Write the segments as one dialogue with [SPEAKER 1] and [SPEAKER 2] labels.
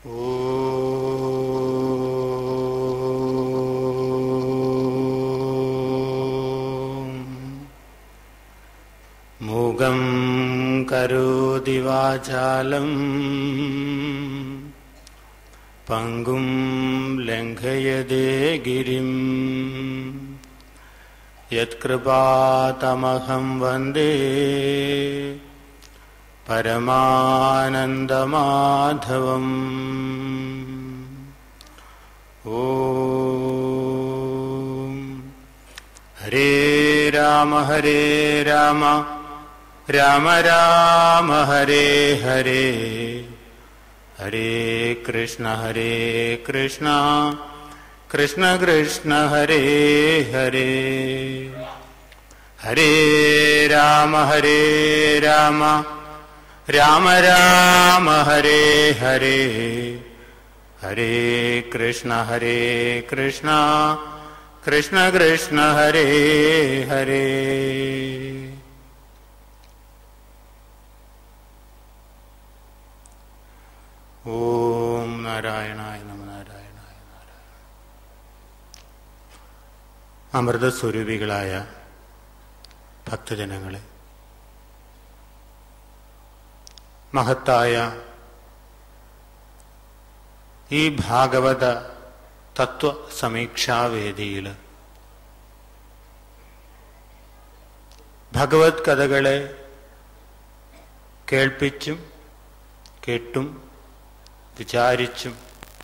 [SPEAKER 1] മൂകം കരോതി വാചാലം പങ്കും ലംഘയതേ ഗിരിം യത്കൃപാതമഹം വന്ദേ പരമാനന്ദമാധവം ഓം ഹരേ രാമ ഹരേ രാമ രാമ രാമ ഹരേ ഹരേ ഹരേ കൃഷ്ണ ഹരേ കൃഷ്ണ കൃഷ്ണ കൃഷ്ണ ഹരേ ഹരേ ഹരേ രാമ ഹരേ രാമ രാമ രാമ ഹരേ ഹരേ ഹരേ കൃഷ്ണ ഹരേ കൃഷ്ണ കൃഷ്ണ കൃഷ്ണ ഹരേ ഹരേ ഓം നാരായണായ നമ നാരായണായ നാരായണ അമൃതസ്വരൂപികളായ ഭക്തജനങ്ങളെ മഹത്തായ ഈ ഭാഗവത തത്വ സമീക്ഷാവേദിയിൽ ഭഗവത് കഥകളെ കേൾപ്പിച്ചും കേട്ടും വിചാരിച്ചും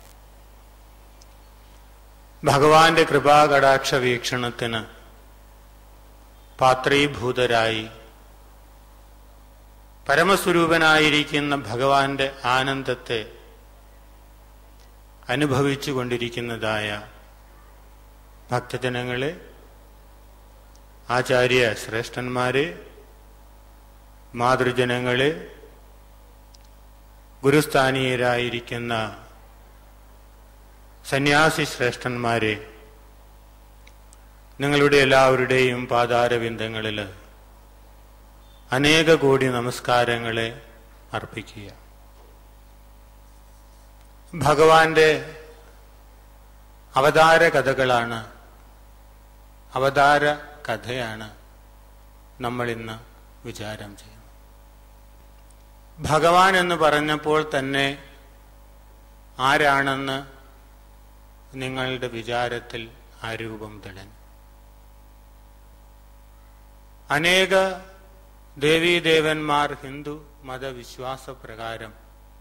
[SPEAKER 1] ഭഗവാന്റെ കൃപാകടാക്ഷ വീക്ഷണത്തിന് പാത്രീഭൂതരായി പരമസ്വരൂപനായിരിക്കുന്ന ഭഗവാന്റെ ആനന്ദത്തെ അനുഭവിച്ചു കൊണ്ടിരിക്കുന്നതായ ഭക്തജനങ്ങളെ ആചാര്യ ശ്രേഷ്ഠന്മാരെ മാതൃജനങ്ങളെ ഗുരുസ്ഥാനീയരായിരിക്കുന്ന സന്യാസി ശ്രേഷ്ഠന്മാരെ നിങ്ങളുടെ എല്ലാവരുടെയും പാതാരവിന്ദങ്ങളിൽ അനേക കോടി നമസ്കാരങ്ങളെ അർപ്പിക്കുക ഭഗവാന്റെ അവതാര കഥകളാണ് അവതാര കഥയാണ് നമ്മൾ ഇന്ന് വിചാരം ചെയ്യുന്നത് ഭഗവാൻ എന്ന് പറഞ്ഞപ്പോൾ തന്നെ ആരാണെന്ന് നിങ്ങളുടെ വിചാരത്തിൽ ആ രൂപം തെളിഞ്ഞു അനേക ദേവീദേവന്മാർ ഹിന്ദു മതവിശ്വാസപ്രകാരം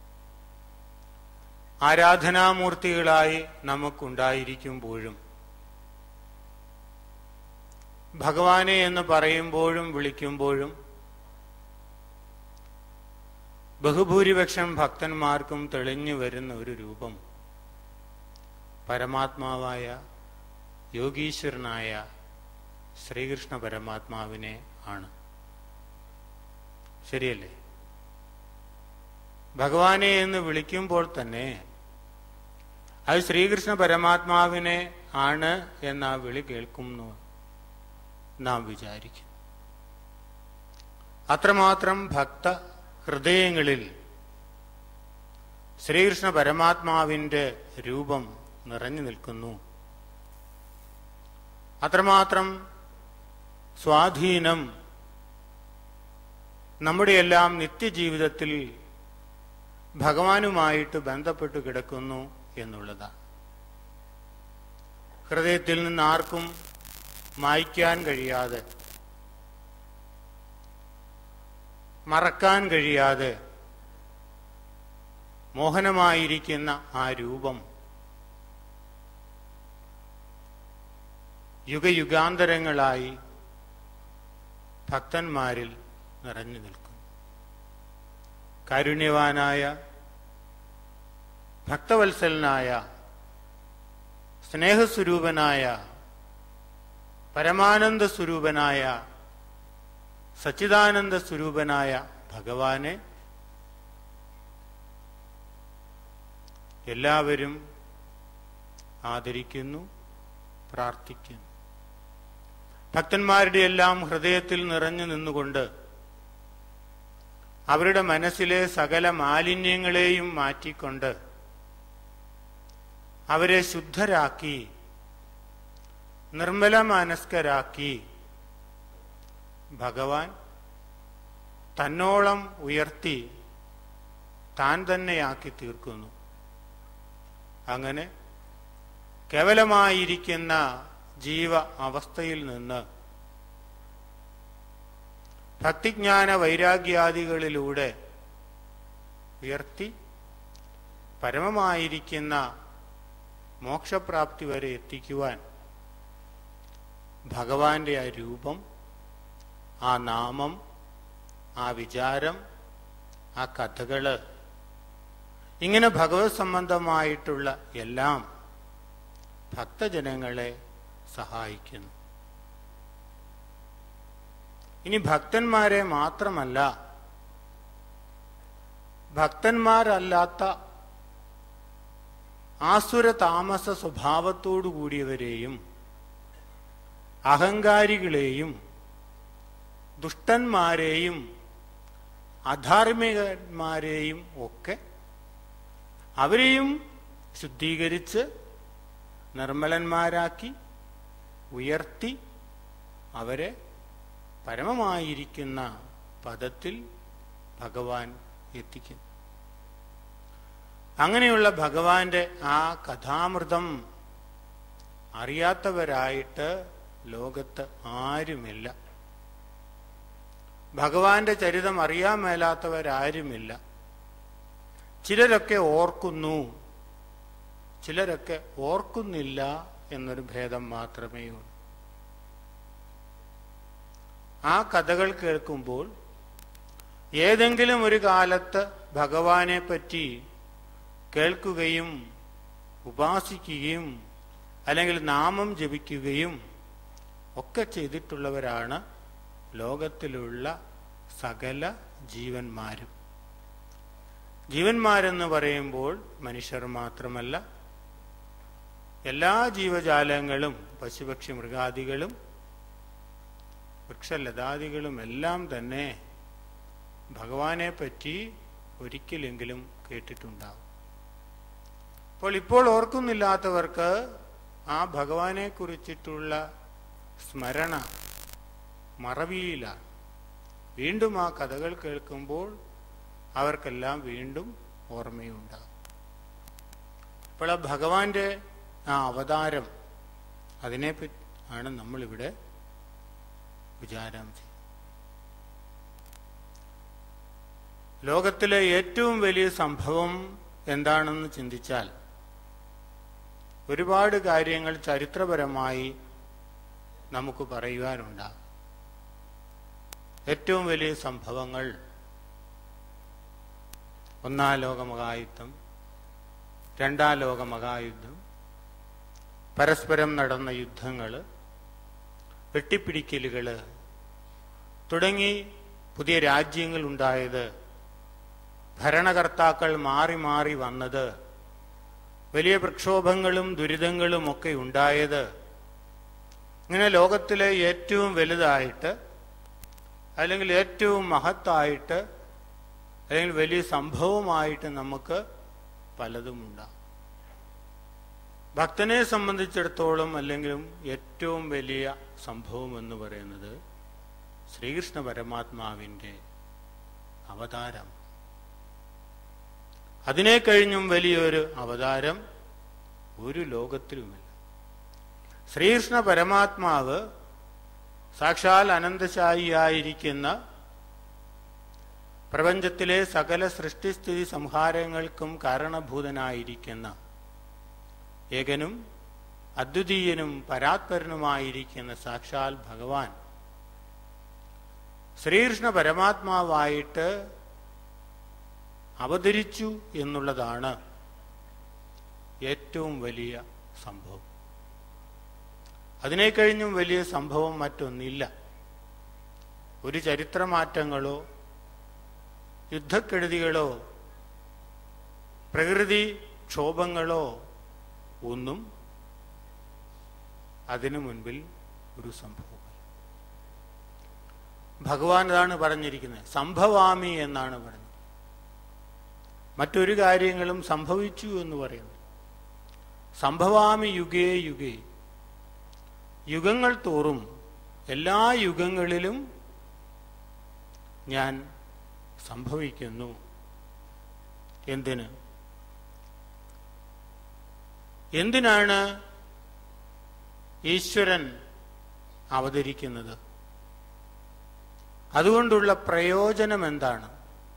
[SPEAKER 1] ആരാധനാമൂർത്തികളായി നമുക്കുണ്ടായിരിക്കുമ്പോഴും ഭഗവാനെ എന്ന് പറയുമ്പോഴും വിളിക്കുമ്പോഴും ബഹുഭൂരിപക്ഷം ഭക്തന്മാർക്കും തെളിഞ്ഞു വരുന്ന ഒരു രൂപം പരമാത്മാവായ യോഗീശ്വരനായ ശ്രീകൃഷ്ണ പരമാത്മാവിനെ ആണ് ശരിയല്ലേ ഭഗവാനെ എന്ന് വിളിക്കുമ്പോൾ തന്നെ അത് ശ്രീകൃഷ്ണ പരമാത്മാവിനെ ആണ് എന്ന ആ വിളി കേൾക്കുന്നു നാം വിചാരിക്കും അത്രമാത്രം ഭക്ത ഹൃദയങ്ങളിൽ ശ്രീകൃഷ്ണ പരമാത്മാവിന്റെ രൂപം നിറഞ്ഞു നിൽക്കുന്നു അത്രമാത്രം സ്വാധീനം നമ്മുടെയെല്ലാം നിത്യജീവിതത്തിൽ ഭഗവാനുമായിട്ട് ബന്ധപ്പെട്ട് കിടക്കുന്നു എന്നുള്ളതാണ് ഹൃദയത്തിൽ നിന്ന് ആർക്കും മായ്ക്കാൻ കഴിയാതെ മറക്കാൻ കഴിയാതെ മോഹനമായിരിക്കുന്ന ആ രൂപം യുഗയുഗാന്തരങ്ങളായി ഭക്തന്മാരിൽ നിറഞ്ഞു നിൽക്കും കാരുണ്യവാനായ ഭക്തവത്സലനായ സ്നേഹസ്വരൂപനായ പരമാനന്ദ സ്വരൂപനായ സച്ചിദാനന്ദ സ്വരൂപനായ ഭഗവാനെ എല്ലാവരും ആദരിക്കുന്നു പ്രാർത്ഥിക്കുന്നു ഭക്തന്മാരുടെ എല്ലാം ഹൃദയത്തിൽ നിറഞ്ഞു നിന്നുകൊണ്ട് അവരുടെ മനസ്സിലെ സകല മാലിന്യങ്ങളെയും മാറ്റിക്കൊണ്ട് അവരെ ശുദ്ധരാക്കി നിർമ്മലമാനസ്കരാക്കി ഭഗവാൻ തന്നോളം ഉയർത്തി താൻ തന്നെയാക്കി തീർക്കുന്നു അങ്ങനെ കേവലമായിരിക്കുന്ന ജീവ അവസ്ഥയിൽ നിന്ന് ഭക്തിജ്ഞാന വൈരാഗ്യാദികളിലൂടെ ഉയർത്തി പരമമായിരിക്കുന്ന മോക്ഷപ്രാപ്തി വരെ എത്തിക്കുവാൻ ഭഗവാന്റെ ആ രൂപം ആ നാമം ആ വിചാരം ആ കഥകള് ഇങ്ങനെ ഭഗവത് സംബന്ധമായിട്ടുള്ള എല്ലാം ഭക്തജനങ്ങളെ സഹായിക്കുന്നു ഇനി ഭക്തന്മാരെ മാത്രമല്ല ഭക്തന്മാരല്ലാത്ത ആസുര താമസ സ്വഭാവത്തോടു കൂടിയവരെയും അഹങ്കാരികളെയും ദുഷ്ടന്മാരെയും അധാർമികന്മാരെയും ഒക്കെ അവരെയും ശുദ്ധീകരിച്ച് നിർമ്മലന്മാരാക്കി ഉയർത്തി അവരെ പരമമായിരിക്കുന്ന പദത്തിൽ ഭഗവാൻ എത്തിക്കുന്നു അങ്ങനെയുള്ള ഭഗവാന്റെ ആ കഥാമൃതം അറിയാത്തവരായിട്ട് ലോകത്ത് ആരുമില്ല ഭഗവാന്റെ ചരിതം അറിയാൻ മേലാത്തവരാരുമില്ല ചിലരൊക്കെ ഓർക്കുന്നു ചിലരൊക്കെ ഓർക്കുന്നില്ല എന്നൊരു ഭേദം മാത്രമേ ഉള്ളൂ ആ കഥകൾ കേൾക്കുമ്പോൾ ഏതെങ്കിലും ഒരു കാലത്ത് ഭഗവാനെ പറ്റി കേൾക്കുകയും ഉപാസിക്കുകയും അല്ലെങ്കിൽ നാമം ജപിക്കുകയും ഒക്കെ ചെയ്തിട്ടുള്ളവരാണ് ലോകത്തിലുള്ള സകല ജീവന്മാരും ജീവന്മാരെന്ന് പറയുമ്പോൾ മനുഷ്യർ മാത്രമല്ല എല്ലാ ജീവജാലങ്ങളും പശുപക്ഷി മൃഗാദികളും വൃക്ഷലതാദികളും എല്ലാം തന്നെ ഭഗവാനെ പറ്റി ഒരിക്കലെങ്കിലും കേട്ടിട്ടുണ്ടാവും അപ്പോൾ ഇപ്പോൾ ഓർക്കുന്നില്ലാത്തവർക്ക് ആ ഭഗവാനെ കുറിച്ചിട്ടുള്ള സ്മരണ മറവിയിലാണ് വീണ്ടും ആ കഥകൾ കേൾക്കുമ്പോൾ അവർക്കെല്ലാം വീണ്ടും ഓർമ്മയുണ്ടാകും അപ്പോൾ ആ ഭഗവാന്റെ ആ അവതാരം അതിനെപ്പറ്റി ആണ് നമ്മളിവിടെ വിചാരം ചെയ്യുന്നത് ലോകത്തിലെ ഏറ്റവും വലിയ സംഭവം എന്താണെന്ന് ചിന്തിച്ചാൽ ഒരുപാട് കാര്യങ്ങൾ ചരിത്രപരമായി നമുക്ക് പറയുവാനുണ്ടാകും ഏറ്റവും വലിയ സംഭവങ്ങൾ ഒന്നാം ലോക മഹായുദ്ധം രണ്ടാം ലോക മഹായുദ്ധം പരസ്പരം നടന്ന യുദ്ധങ്ങൾ വെട്ടിപ്പിടിക്കലുകൾ തുടങ്ങി പുതിയ രാജ്യങ്ങൾ ഉണ്ടായത് ഭരണകർത്താക്കൾ മാറി മാറി വന്നത് വലിയ പ്രക്ഷോഭങ്ങളും ദുരിതങ്ങളും ഒക്കെ ഉണ്ടായത് ഇങ്ങനെ ലോകത്തിലെ ഏറ്റവും വലുതായിട്ട് അല്ലെങ്കിൽ ഏറ്റവും മഹത്തായിട്ട് അല്ലെങ്കിൽ വലിയ സംഭവമായിട്ട് നമുക്ക് പലതും ഉണ്ടാകും ഭക്തനെ സംബന്ധിച്ചിടത്തോളം അല്ലെങ്കിലും ഏറ്റവും വലിയ സംഭവം എന്ന് പറയുന്നത് ശ്രീകൃഷ്ണ പരമാത്മാവിൻ്റെ അവതാരം അതിനെ കഴിഞ്ഞും വലിയൊരു അവതാരം ഒരു ലോകത്തിലുമില്ല ശ്രീകൃഷ്ണ പരമാത്മാവ് സാക്ഷാൽ അനന്തശായിയായിരിക്കുന്ന പ്രപഞ്ചത്തിലെ സകല സൃഷ്ടിസ്ഥിതി സംഹാരങ്ങൾക്കും കാരണഭൂതനായിരിക്കുന്ന ഏകനും അദ്വിതീയനും പരാത്പരനുമായിരിക്കുന്ന സാക്ഷാൽ ഭഗവാൻ ശ്രീകൃഷ്ണ പരമാത്മാവായിട്ട് അവതരിച്ചു എന്നുള്ളതാണ് ഏറ്റവും വലിയ സംഭവം അതിനെ കഴിഞ്ഞും വലിയ സംഭവം മറ്റൊന്നില്ല ഒരു ചരിത്രമാറ്റങ്ങളോ യുദ്ധക്കെടുതികളോ പ്രകൃതി ക്ഷോഭങ്ങളോ ഒന്നും അതിനു മുൻപിൽ ഒരു സംഭവം ഭഗവാൻ അതാണ് പറഞ്ഞിരിക്കുന്നത് സംഭവാമി എന്നാണ് പറഞ്ഞത് മറ്റൊരു കാര്യങ്ങളും സംഭവിച്ചു എന്ന് പറയുന്നു സംഭവാമി യുഗേ യുഗേ യുഗങ്ങൾ തോറും എല്ലാ യുഗങ്ങളിലും ഞാൻ സംഭവിക്കുന്നു എന്തിന് എന്തിനാണ് ഈശ്വരൻ അവതരിക്കുന്നത് അതുകൊണ്ടുള്ള പ്രയോജനം എന്താണ്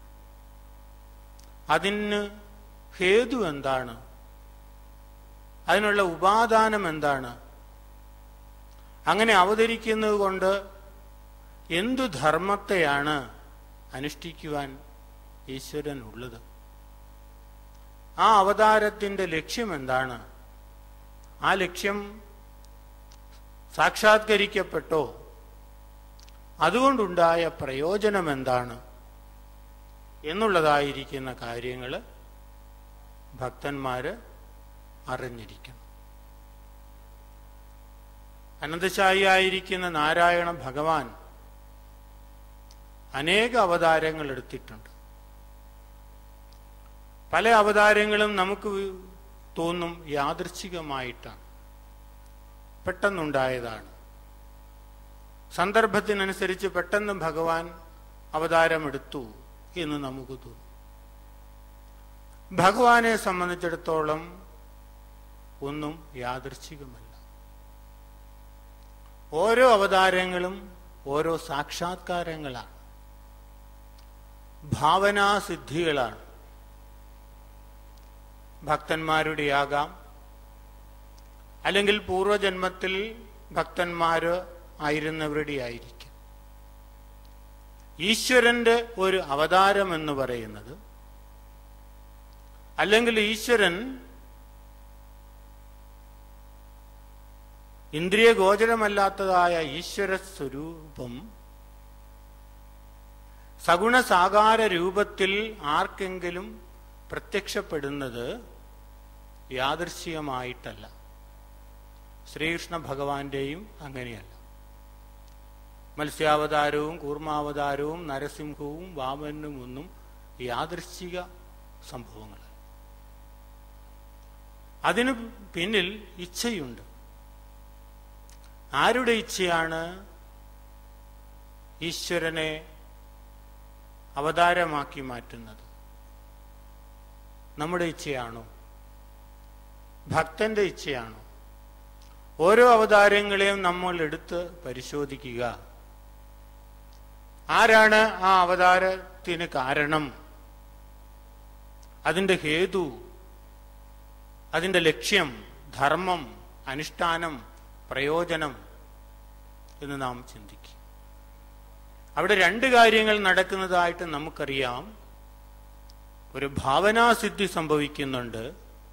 [SPEAKER 1] അതിന് ഹേതു എന്താണ് അതിനുള്ള ഉപാദാനം എന്താണ് അങ്ങനെ അവതരിക്കുന്നത് കൊണ്ട് എന്തു ധർമ്മത്തെയാണ് അനുഷ്ഠിക്കുവാൻ ഈശ്വരൻ ഉള്ളത് ആ അവതാരത്തിന്റെ ലക്ഷ്യം എന്താണ് ആ ലക്ഷ്യം സാക്ഷാത്കരിക്കപ്പെട്ടോ അതുകൊണ്ടുണ്ടായ പ്രയോജനം എന്താണ് എന്നുള്ളതായിരിക്കുന്ന കാര്യങ്ങൾ ഭക്തന്മാര് അറിഞ്ഞിരിക്കണം അനന്തശായിയായിരിക്കുന്ന നാരായണ ഭഗവാൻ അനേക അവതാരങ്ങൾ എടുത്തിട്ടുണ്ട് പല അവതാരങ്ങളും നമുക്ക് തോന്നും യാദൃച്ഛികമായിട്ടാണ് പെട്ടെന്നുണ്ടായതാണ് സന്ദർഭത്തിനനുസരിച്ച് പെട്ടെന്ന് ഭഗവാൻ അവതാരമെടുത്തു എന്ന് നമുക്ക് തോന്നും ഭഗവാനെ സംബന്ധിച്ചിടത്തോളം ഒന്നും യാദൃച്ഛികമല്ല ഓരോ അവതാരങ്ങളും ഓരോ സാക്ഷാത്കാരങ്ങളാണ് ഭാവനാസിദ്ധികളാണ് ഭക്തന്മാരുടെയാകാം അല്ലെങ്കിൽ പൂർവജന്മത്തിൽ ഭക്തന്മാര് ആയിരുന്നവരുടെ ആയിരിക്കും ഈശ്വരന്റെ ഒരു അവതാരം എന്ന് പറയുന്നത് അല്ലെങ്കിൽ ഈശ്വരൻ ഇന്ദ്രിയ ഗോചരമല്ലാത്തതായ ഈശ്വര സ്വരൂപം സഗുണസാകാര രൂപത്തിൽ ആർക്കെങ്കിലും പ്രത്യക്ഷപ്പെടുന്നത് യാദൃശ്ചികമായിട്ടല്ല ശ്രീകൃഷ്ണ ഭഗവാന്റെയും അങ്ങനെയല്ല മത്സ്യാവതാരവും കൂർമാവതാരവും നരസിംഹവും വാമനും ഒന്നും യാദൃശ്ചിക സംഭവങ്ങൾ അതിന് പിന്നിൽ ഇച്ഛയുണ്ട് ആരുടെ ഇച്ഛയാണ് ഈശ്വരനെ അവതാരമാക്കി മാറ്റുന്നത് നമ്മുടെ ഇച്ഛയാണോ ഭക്തന്റെ ഇച്ഛയാണോ ഓരോ അവതാരങ്ങളെയും നമ്മൾ എടുത്ത് പരിശോധിക്കുക ആരാണ് ആ അവതാരത്തിന് കാരണം അതിന്റെ ഹേതു അതിന്റെ ലക്ഷ്യം ധർമ്മം അനുഷ്ഠാനം പ്രയോജനം എന്ന് നാം ചിന്തിക്കും അവിടെ രണ്ട് കാര്യങ്ങൾ നടക്കുന്നതായിട്ട് നമുക്കറിയാം ഒരു ഭാവനാസിദ്ധി സംഭവിക്കുന്നുണ്ട്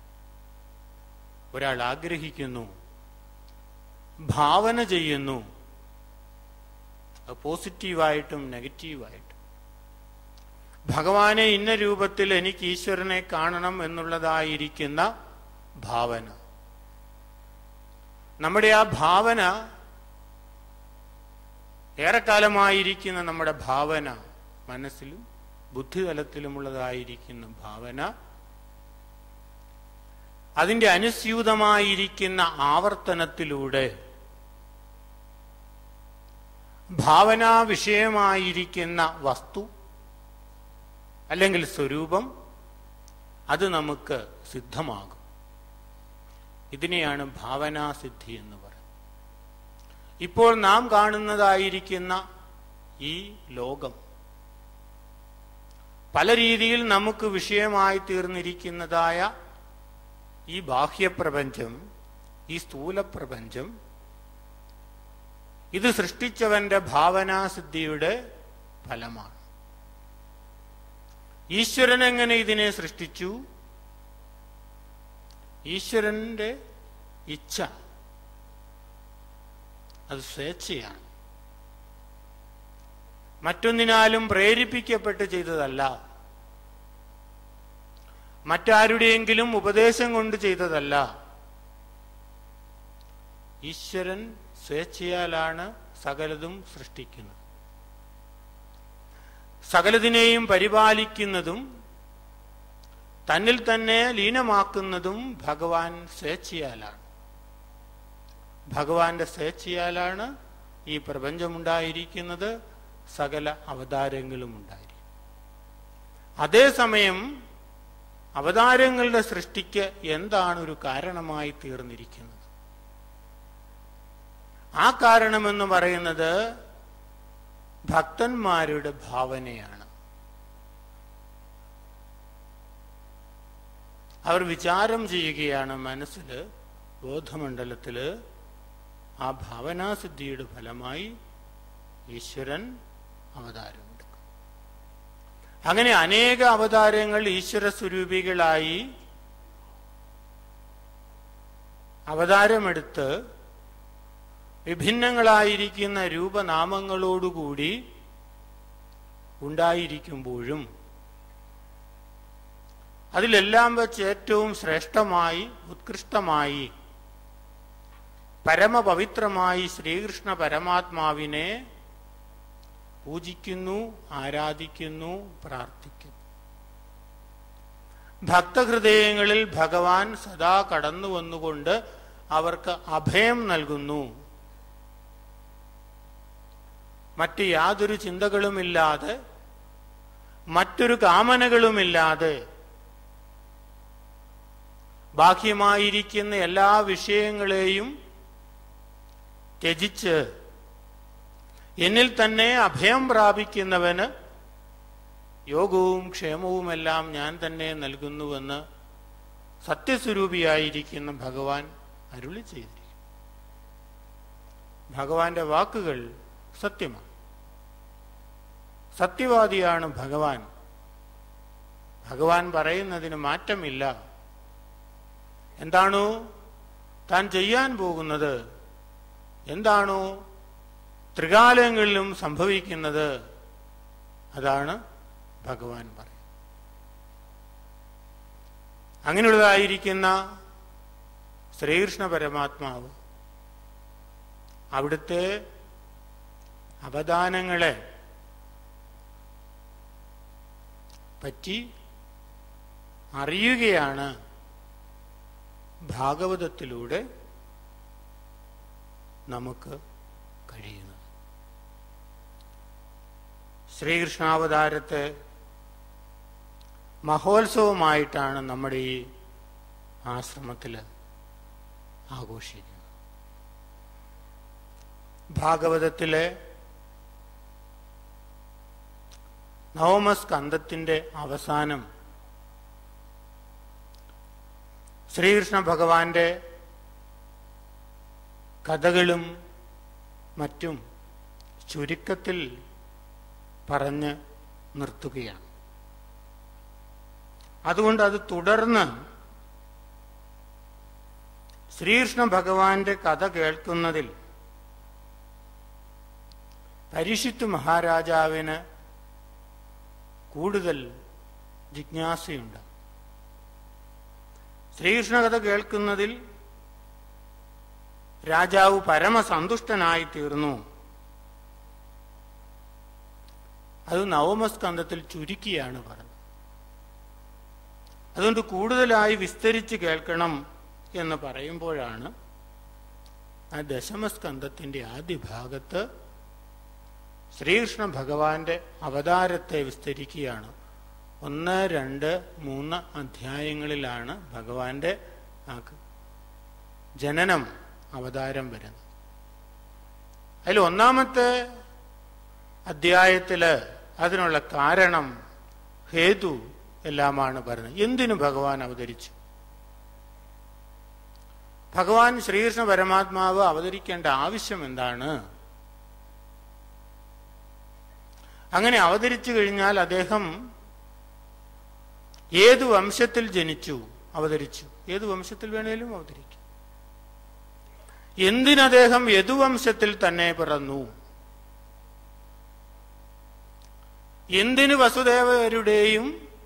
[SPEAKER 1] ഒരാൾ ആഗ്രഹിക്കുന്നു ഭാവന ചെയ്യുന്നു അത് പോസിറ്റീവായിട്ടും നെഗറ്റീവായിട്ടും ഭഗവാനെ ഇന്ന രൂപത്തിൽ എനിക്ക് ഈശ്വരനെ കാണണം എന്നുള്ളതായിരിക്കുന്ന ഭാവന നമ്മുടെ ആ ഭാവന ഏറെക്കാലമായിരിക്കുന്ന നമ്മുടെ ഭാവന മനസ്സിലും ബുദ്ധിതലത്തിലുമുള്ളതായിരിക്കുന്ന ഭാവന അതിന്റെ അനുസ്യൂതമായിരിക്കുന്ന ആവർത്തനത്തിലൂടെ ഭാവനാ വിഷയമായിരിക്കുന്ന വസ്തു അല്ലെങ്കിൽ സ്വരൂപം അത് നമുക്ക് സിദ്ധമാകും ഇതിനെയാണ് ഭാവനാസിദ്ധി എന്ന് പറയുന്നത് ഇപ്പോൾ നാം കാണുന്നതായിരിക്കുന്ന ഈ ലോകം പല രീതിയിൽ നമുക്ക് വിഷയമായി തീർന്നിരിക്കുന്നതായ ഈ ബാഹ്യപ്രപഞ്ചം ഈ സ്ഥൂലപ്രപഞ്ചം ഇത് സൃഷ്ടിച്ചവന്റെ ഭാവനാസിദ്ധിയുടെ ഫലമാണ് ഈശ്വരൻ എങ്ങനെ ഇതിനെ സൃഷ്ടിച്ചു ഈശ്വരന്റെ ഇച്ഛ അത് സ്വേച്ഛയാണ് മറ്റൊന്നിനാലും പ്രേരിപ്പിക്കപ്പെട്ട് ചെയ്തതല്ല മറ്റാരുടെയെങ്കിലും ഉപദേശം കൊണ്ട് ചെയ്തതല്ല ഈശ്വരൻ സ്വേച്ഛയാലാണ് സകലതും സൃഷ്ടിക്കുന്നത് സകലതിനെയും പരിപാലിക്കുന്നതും തന്നിൽ തന്നെ ലീനമാക്കുന്നതും ഭഗവാൻ സ്വേച്ഛയാലാണ് ഭഗവാന്റെ സ്വേച്ഛയാലാണ് ഈ പ്രപഞ്ചമുണ്ടായിരിക്കുന്നത് സകല അവതാരങ്ങളും ഉണ്ടായിരിക്കും അതേസമയം അവതാരങ്ങളുടെ സൃഷ്ടിക്ക് എന്താണ് ഒരു കാരണമായി തീർന്നിരിക്കുന്നത് ആ കാരണമെന്ന് പറയുന്നത് ഭക്തന്മാരുടെ ഭാവനയാണ് അവർ വിചാരം ചെയ്യുകയാണ് മനസ്സിൽ ബോധമണ്ഡലത്തിൽ ആ ഭാവനാസിദ്ധിയുടെ ഫലമായി ഈശ്വരൻ അവതാരമെടുക്കും അങ്ങനെ അനേക അവതാരങ്ങൾ ഈശ്വര സ്വരൂപികളായി അവതാരമെടുത്ത് വിഭിന്നങ്ങളായിരിക്കുന്ന രൂപനാമങ്ങളോടുകൂടി ഉണ്ടായിരിക്കുമ്പോഴും അതിലെല്ലാം വെച്ച് ഏറ്റവും ശ്രേഷ്ഠമായി ഉത്കൃഷ്ടമായി പരമപവിത്രമായി ശ്രീകൃഷ്ണ പരമാത്മാവിനെ പൂജിക്കുന്നു ആരാധിക്കുന്നു പ്രാർത്ഥിക്കുന്നു ഭക്തഹൃദയങ്ങളിൽ ഭഗവാൻ സദാ കടന്നു വന്നുകൊണ്ട് അവർക്ക് അഭയം നൽകുന്നു മറ്റ് യാതൊരു ചിന്തകളുമില്ലാതെ മറ്റൊരു കാമനകളുമില്ലാതെ ബാഹ്യമായിരിക്കുന്ന എല്ലാ വിഷയങ്ങളെയും ത്യജിച്ച് എന്നിൽ തന്നെ അഭയം പ്രാപിക്കുന്നവന് യോഗവും ക്ഷേമവുമെല്ലാം ഞാൻ തന്നെ നൽകുന്നുവെന്ന് സത്യസ്വരൂപിയായിരിക്കുന്ന ഭഗവാൻ അരുളി ചെയ്തിരിക്കും ഭഗവാന്റെ വാക്കുകൾ സത്യമാണ് സത്യവാദിയാണ് ഭഗവാൻ ഭഗവാൻ പറയുന്നതിന് മാറ്റമില്ല എന്താണോ താൻ ചെയ്യാൻ പോകുന്നത് എന്താണോ ത്രികാലങ്ങളിലും സംഭവിക്കുന്നത് അതാണ് ഭഗവാൻ പറയുന്നത് അങ്ങനെയുള്ളതായിരിക്കുന്ന ശ്രീകൃഷ്ണ പരമാത്മാവ് അവിടുത്തെ അവദാനങ്ങളെ പറ്റി അറിയുകയാണ് ഭാഗവതത്തിലൂടെ നമുക്ക് കഴിയുന്നത് ശ്രീകൃഷ്ണാവതാരത്തെ മഹോത്സവമായിട്ടാണ് നമ്മുടെ ഈ ആശ്രമത്തിൽ ആഘോഷിക്കുന്നത് ഭാഗവതത്തിലെ നവമസ്കന്ധത്തിന്റെ അവസാനം ശ്രീകൃഷ്ണ ഭഗവാന്റെ കഥകളും മറ്റും ചുരുക്കത്തിൽ പറഞ്ഞ് നിർത്തുകയാണ് അതുകൊണ്ട് അത് തുടർന്ന് ശ്രീകൃഷ്ണ ഭഗവാന്റെ കഥ കേൾക്കുന്നതിൽ പരിഷിത്ത് മഹാരാജാവിന് കൂടുതൽ ജിജ്ഞാസയുണ്ട് ശ്രീകൃഷ്ണ കഥ കേൾക്കുന്നതിൽ രാജാവ് പരമസന്തുഷ്ടനായി തീർന്നു അത് നവമസ്കന്ധത്തിൽ ചുരുക്കിയാണ് പറഞ്ഞത് അതുകൊണ്ട് കൂടുതലായി വിസ്തരിച്ച് കേൾക്കണം എന്ന് പറയുമ്പോഴാണ് ആ ദശമസ്കന്ധത്തിന്റെ ആദ്യ ഭാഗത്ത് ശ്രീകൃഷ്ണ ഭഗവാന്റെ അവതാരത്തെ വിസ്തരിക്കുകയാണ് ഒന്ന് രണ്ട് മൂന്ന് അധ്യായങ്ങളിലാണ് ഭഗവാന്റെ ആ ജനനം അവതാരം വരുന്നത് അതിൽ ഒന്നാമത്തെ അധ്യായത്തില് അതിനുള്ള കാരണം ഹേതു എല്ലാമാണ് പറയുന്നത് എന്തിനു ഭഗവാൻ അവതരിച്ചു ഭഗവാൻ ശ്രീകൃഷ്ണ പരമാത്മാവ് അവതരിക്കേണ്ട ആവശ്യം എന്താണ് അങ്ങനെ അവതരിച്ചു കഴിഞ്ഞാൽ അദ്ദേഹം ഏതു വംശത്തിൽ ജനിച്ചു അവതരിച്ചു ഏതു വംശത്തിൽ വേണേലും അവതരിക്കും എന്തിനദ്ദേഹം യദുവംശത്തിൽ തന്നെ പിറന്നു എന്തിന് വസുദേവരുടെയും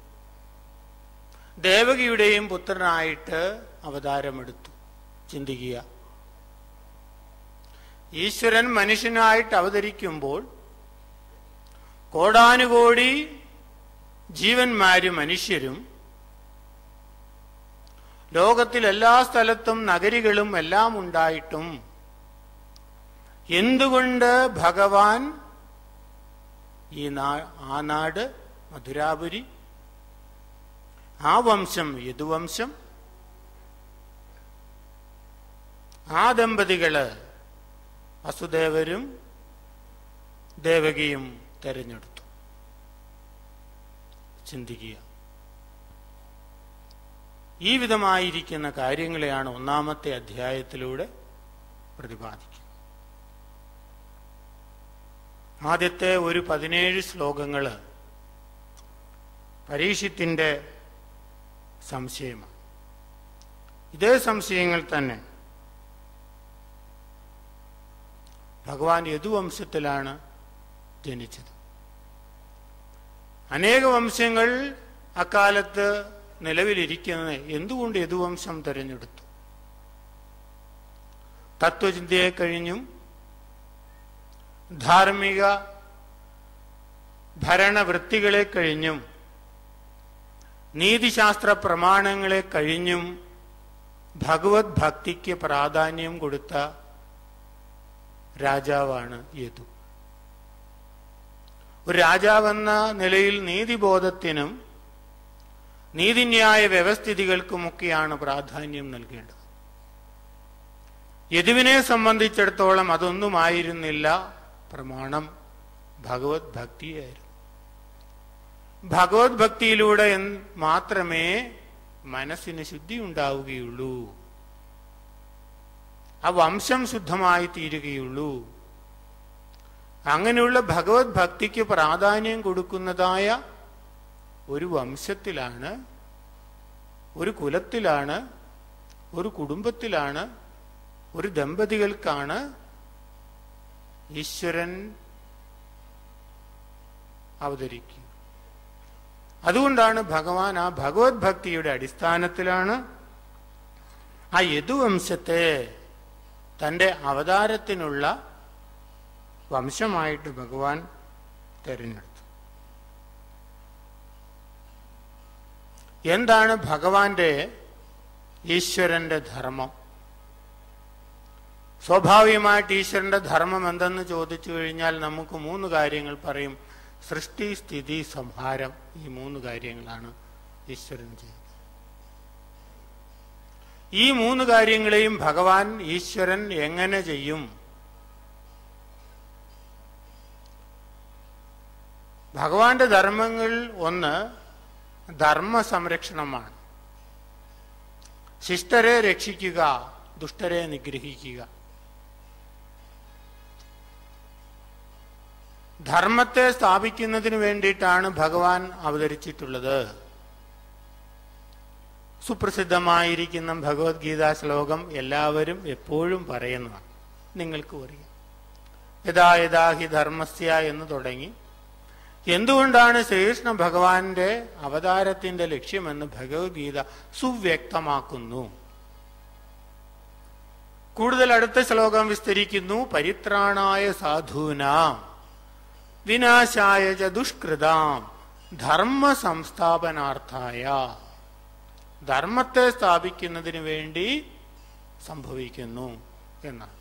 [SPEAKER 1] ദേവകിയുടെയും പുത്രനായിട്ട് അവതാരമെടുത്തു ചിന്തിക്കുക ഈശ്വരൻ മനുഷ്യനായിട്ട് അവതരിക്കുമ്പോൾ കോടാനുകോടി ജീവന്മാരും മനുഷ്യരും ലോകത്തിൽ എല്ലാ സ്ഥലത്തും നഗരികളും എല്ലാം ഉണ്ടായിട്ടും എന്തുകൊണ്ട് ഭഗവാൻ ഈ നാ ആ നാട് മധുരാപുരി ആ വംശം യദുവംശം ആ ദമ്പതികള് വസുദേവരും ദേവകിയും തെരഞ്ഞെടുത്തു ചിന്തിക്കുക ഈ വിധമായിരിക്കുന്ന കാര്യങ്ങളെയാണ് ഒന്നാമത്തെ അധ്യായത്തിലൂടെ പ്രതിപാദിക്കുന്നത് ആദ്യത്തെ ഒരു പതിനേഴ് ശ്ലോകങ്ങള് പരീക്ഷത്തിന്റെ സംശയമാണ് ഇതേ സംശയങ്ങൾ തന്നെ ഭഗവാൻ യദുവംശത്തിലാണ് ജനിച്ചത് അനേക വംശങ്ങൾ അക്കാലത്ത് നിലവിലിരിക്കുന്നത് എന്തുകൊണ്ട് യദുവംശം തിരഞ്ഞെടുത്തു തത്വചിന്തയെ കഴിഞ്ഞും ധാർമ്മിക ഭരണവൃത്തികളെ കഴിഞ്ഞും നീതിശാസ്ത്ര പ്രമാണങ്ങളെ കഴിഞ്ഞും ഭഗവത് ഭക്തിക്ക് പ്രാധാന്യം കൊടുത്ത രാജാവാണ് യദു ഒരു രാജാവെന്ന നിലയിൽ നീതിബോധത്തിനും നീതിന്യായ വ്യവസ്ഥിതികൾക്കുമൊക്കെയാണ് പ്രാധാന്യം നൽകേണ്ടത് യദുവിനെ സംബന്ധിച്ചിടത്തോളം അതൊന്നുമായിരുന്നില്ല പ്രമാണം ഭഗവത് ഭക്തിയായിരുന്നു ഭഗവത് ഭക്തിയിലൂടെ എന്ത് മാത്രമേ മനസ്സിന് ശുദ്ധി ഉണ്ടാവുകയുള്ളൂ ആ വംശം ശുദ്ധമായി തീരുകയുള്ളൂ അങ്ങനെയുള്ള ഭഗവത് ഭക്തിക്ക് പ്രാധാന്യം കൊടുക്കുന്നതായ ഒരു വംശത്തിലാണ് ഒരു കുലത്തിലാണ് ഒരു കുടുംബത്തിലാണ് ഒരു ദമ്പതികൾക്കാണ് ഈശ്വരൻ അവതരിക്കുക അതുകൊണ്ടാണ് ഭഗവാൻ ആ ഭഗവത് ഭക്തിയുടെ അടിസ്ഥാനത്തിലാണ് ആ യദുവംശത്തെ തന്റെ അവതാരത്തിനുള്ള വംശമായിട്ട് ഭഗവാൻ തെരഞ്ഞെടുത്തു എന്താണ് ഭഗവാന്റെ ഈശ്വരന്റെ ധർമ്മം സ്വാഭാവികമായിട്ട് ഈശ്വരന്റെ ധർമ്മം എന്തെന്ന് ചോദിച്ചു കഴിഞ്ഞാൽ നമുക്ക് മൂന്ന് കാര്യങ്ങൾ പറയും സൃഷ്ടി സ്ഥിതി സംഹാരം ഈ മൂന്ന് കാര്യങ്ങളാണ് ഈശ്വരൻ ചെയ്യുന്നത് ഈ മൂന്ന് കാര്യങ്ങളെയും ഭഗവാൻ ഈശ്വരൻ എങ്ങനെ ചെയ്യും ഭഗവാന്റെ ധർമ്മങ്ങൾ ഒന്ന് ധർമ്മ സംരക്ഷണമാണ് ശിഷ്ടരെ രക്ഷിക്കുക ദുഷ്ടരെ നിഗ്രഹിക്കുക ധർമ്മത്തെ സ്ഥാപിക്കുന്നതിന് വേണ്ടിയിട്ടാണ് ഭഗവാൻ അവതരിച്ചിട്ടുള്ളത് സുപ്രസിദ്ധമായിരിക്കുന്ന ഭഗവത്ഗീതാ ശ്ലോകം എല്ലാവരും എപ്പോഴും പറയുന്നതാണ് നിങ്ങൾക്കും അറിയാം യഥാ യഥാ ഹി ധർമ്മസ്യ എന്ന് തുടങ്ങി എന്തുകൊണ്ടാണ് ശ്രീകൃഷ്ണ ഭഗവാന്റെ അവതാരത്തിന്റെ ലക്ഷ്യമെന്ന് ഭഗവത്ഗീത സുവ്യക്തമാക്കുന്നു കൂടുതൽ അടുത്ത ശ്ലോകം വിസ്തരിക്കുന്നു പരിത്രാണായ സാധൂനാം വിനാശായ ച ദുഷ്കൃതാം ധർമ്മ സംസ്ഥാപനാർത്ഥായ ധർമ്മത്തെ സ്ഥാപിക്കുന്നതിന് വേണ്ടി സംഭവിക്കുന്നു എന്നാണ്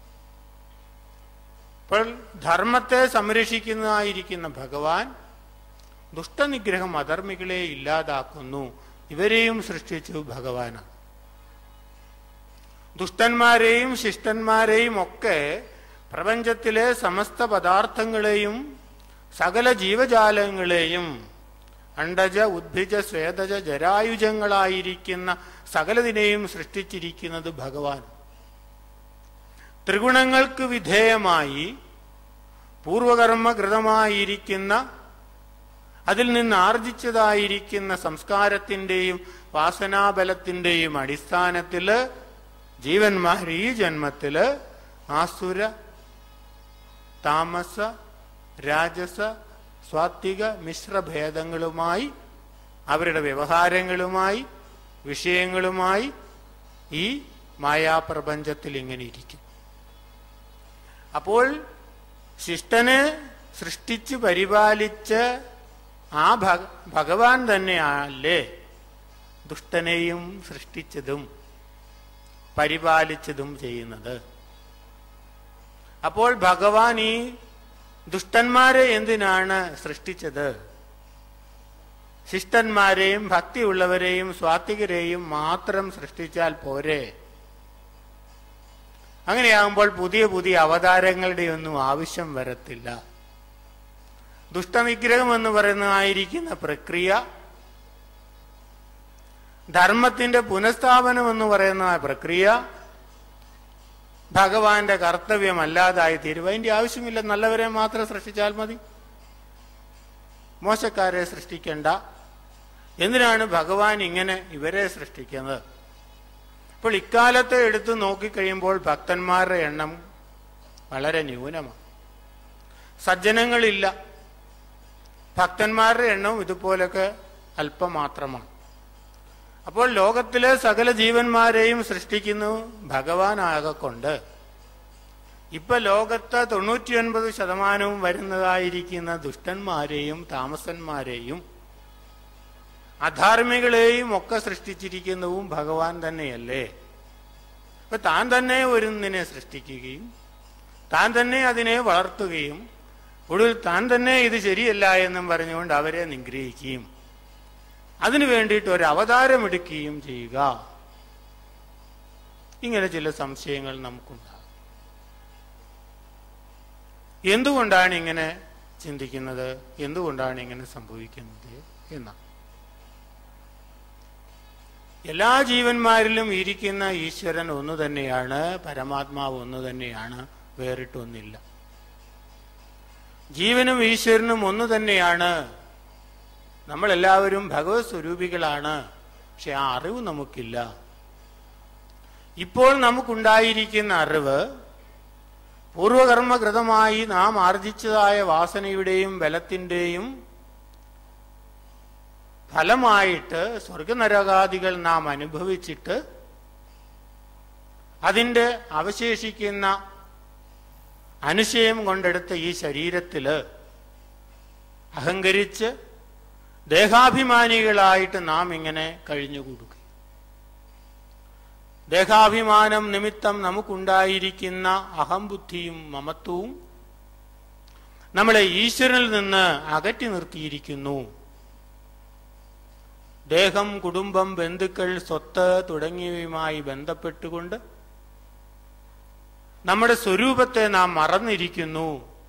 [SPEAKER 1] അപ്പോൾ ധർമ്മത്തെ സംരക്ഷിക്കുന്നതായിരിക്കുന്ന ഭഗവാൻ ദുഷ്ടനിഗ്രഹം അധർമ്മികളെ ഇല്ലാതാക്കുന്നു ഇവരെയും സൃഷ്ടിച്ചു ഭഗവാനാണ് ദുഷ്ടന്മാരെയും ശിഷ്ടന്മാരെയും ഒക്കെ പ്രപഞ്ചത്തിലെ സമസ്ത പദാർത്ഥങ്ങളെയും സകല ജീവജാലങ്ങളെയും അണ്ടജ ഉദ്ഭിജ സ്വേദജ ജരായുജങ്ങളായിരിക്കുന്ന സകലതിനെയും സൃഷ്ടിച്ചിരിക്കുന്നത് ഭഗവാൻ ത്രിഗുണങ്ങൾക്ക് വിധേയമായി പൂർവകർമ്മകൃതമായിരിക്കുന്ന അതിൽ നിന്ന് ആർജിച്ചതായിരിക്കുന്ന സംസ്കാരത്തിന്റെയും വാസനാബലത്തിന്റെയും അടിസ്ഥാനത്തില് ജീവന്മാർ ഈ ജന്മത്തില് ആസുര താമസ രാജസ സ്വാത്വിക മിശ്രഭേദങ്ങളുമായി അവരുടെ വ്യവഹാരങ്ങളുമായി വിഷയങ്ങളുമായി ഈ മായാപ്രപഞ്ചത്തിൽ ഇങ്ങനെ ഇരിക്കും അപ്പോൾ ശിഷ്ടനെ സൃഷ്ടിച്ച് പരിപാലിച്ച് ആ ഭഗ ഭഗവാൻ തന്നെയല്ലേ ദുഷ്ടനെയും സൃഷ്ടിച്ചതും പരിപാലിച്ചതും ചെയ്യുന്നത് അപ്പോൾ ഭഗവാൻ ഈ ദുഷ്ടന്മാരെ എന്തിനാണ് സൃഷ്ടിച്ചത് ശിഷ്ടന്മാരെയും ഭക്തിയുള്ളവരെയും സ്വാത്വികരെയും മാത്രം സൃഷ്ടിച്ചാൽ പോരെ അങ്ങനെയാകുമ്പോൾ പുതിയ പുതിയ അവതാരങ്ങളുടെ ഒന്നും ആവശ്യം വരത്തില്ല ദുഷ്ടനിഗ്രഹം എന്ന് പറയുന്നതായിരിക്കുന്ന പ്രക്രിയ ധർമ്മത്തിന്റെ പുനഃസ്ഥാപനം എന്ന് പറയുന്ന പ്രക്രിയ ഭഗവാന്റെ കർത്തവ്യമല്ലാതായി തീരും അതിന്റെ ആവശ്യമില്ല നല്ലവരെ മാത്രം സൃഷ്ടിച്ചാൽ മതി മോശക്കാരെ സൃഷ്ടിക്കേണ്ട എന്തിനാണ് ഭഗവാൻ ഇങ്ങനെ ഇവരെ സൃഷ്ടിക്കുന്നത് അപ്പോൾ ഇക്കാലത്തെ എടുത്തു നോക്കിക്കഴിയുമ്പോൾ ഭക്തന്മാരുടെ എണ്ണം വളരെ ന്യൂനമാണ് സജ്ജനങ്ങളില്ല ഭക്തന്മാരുടെ എണ്ണവും ഇതുപോലൊക്കെ അല്പം മാത്രമാണ് അപ്പോൾ ലോകത്തിലെ സകല ജീവന്മാരെയും സൃഷ്ടിക്കുന്നു ഭഗവാനാകൊണ്ട് ഇപ്പൊ ലോകത്ത് തൊണ്ണൂറ്റിയൊൻപത് ശതമാനവും വരുന്നതായിരിക്കുന്ന ദുഷ്ടന്മാരെയും താമസന്മാരെയും അധാർമികളെയും ഒക്കെ സൃഷ്ടിച്ചിരിക്കുന്നതും ഭഗവാൻ തന്നെയല്ലേ അപ്പൊ താൻ തന്നെ ഒരുന്നിനെ സൃഷ്ടിക്കുകയും താൻ തന്നെ അതിനെ വളർത്തുകയും ഒടുവിൽ താൻ തന്നെ ഇത് ശരിയല്ല എന്നും പറഞ്ഞുകൊണ്ട് അവരെ നിഗ്രഹിക്കുകയും അതിനു വേണ്ടിയിട്ട് ഒരു അവതാരമെടുക്കുകയും ചെയ്യുക ഇങ്ങനെ ചില സംശയങ്ങൾ നമുക്കുണ്ടാകും എന്തുകൊണ്ടാണ് ഇങ്ങനെ ചിന്തിക്കുന്നത് എന്തുകൊണ്ടാണ് ഇങ്ങനെ സംഭവിക്കുന്നത് എന്നാണ് എല്ലാ ജീവന്മാരിലും ഇരിക്കുന്ന ഈശ്വരൻ ഒന്ന് തന്നെയാണ് പരമാത്മാവ് ഒന്ന് തന്നെയാണ് വേറിട്ടൊന്നില്ല ജീവനും ഈശ്വരനും ഒന്ന് തന്നെയാണ് നമ്മളെല്ലാവരും ഭഗവത് സ്വരൂപികളാണ് പക്ഷെ ആ അറിവ് നമുക്കില്ല ഇപ്പോൾ നമുക്കുണ്ടായിരിക്കുന്ന അറിവ് പൂർവകർമ്മകൃതമായി നാം ആർജിച്ചതായ വാസനയുടെയും ബലത്തിന്റെയും ഫലമായിട്ട് സ്വർഗനരകാദികൾ നാം അനുഭവിച്ചിട്ട് അതിൻ്റെ അവശേഷിക്കുന്ന അനുശയം കൊണ്ടെടുത്ത ഈ ശരീരത്തില് അഹങ്കരിച്ച് ദേഹാഭിമാനികളായിട്ട് നാം ഇങ്ങനെ കഴിഞ്ഞുകൂടുക ദേഹാഭിമാനം നിമിത്തം നമുക്കുണ്ടായിരിക്കുന്ന അഹംബുദ്ധിയും മമത്വവും നമ്മളെ ഈശ്വരനിൽ നിന്ന് അകറ്റി നിർത്തിയിരിക്കുന്നു ദേഹം കുടുംബം ബന്ധുക്കൾ സ്വത്ത് തുടങ്ങിയവയുമായി ബന്ധപ്പെട്ടുകൊണ്ട് നമ്മുടെ സ്വരൂപത്തെ നാം മറന്നിരിക്കുന്നു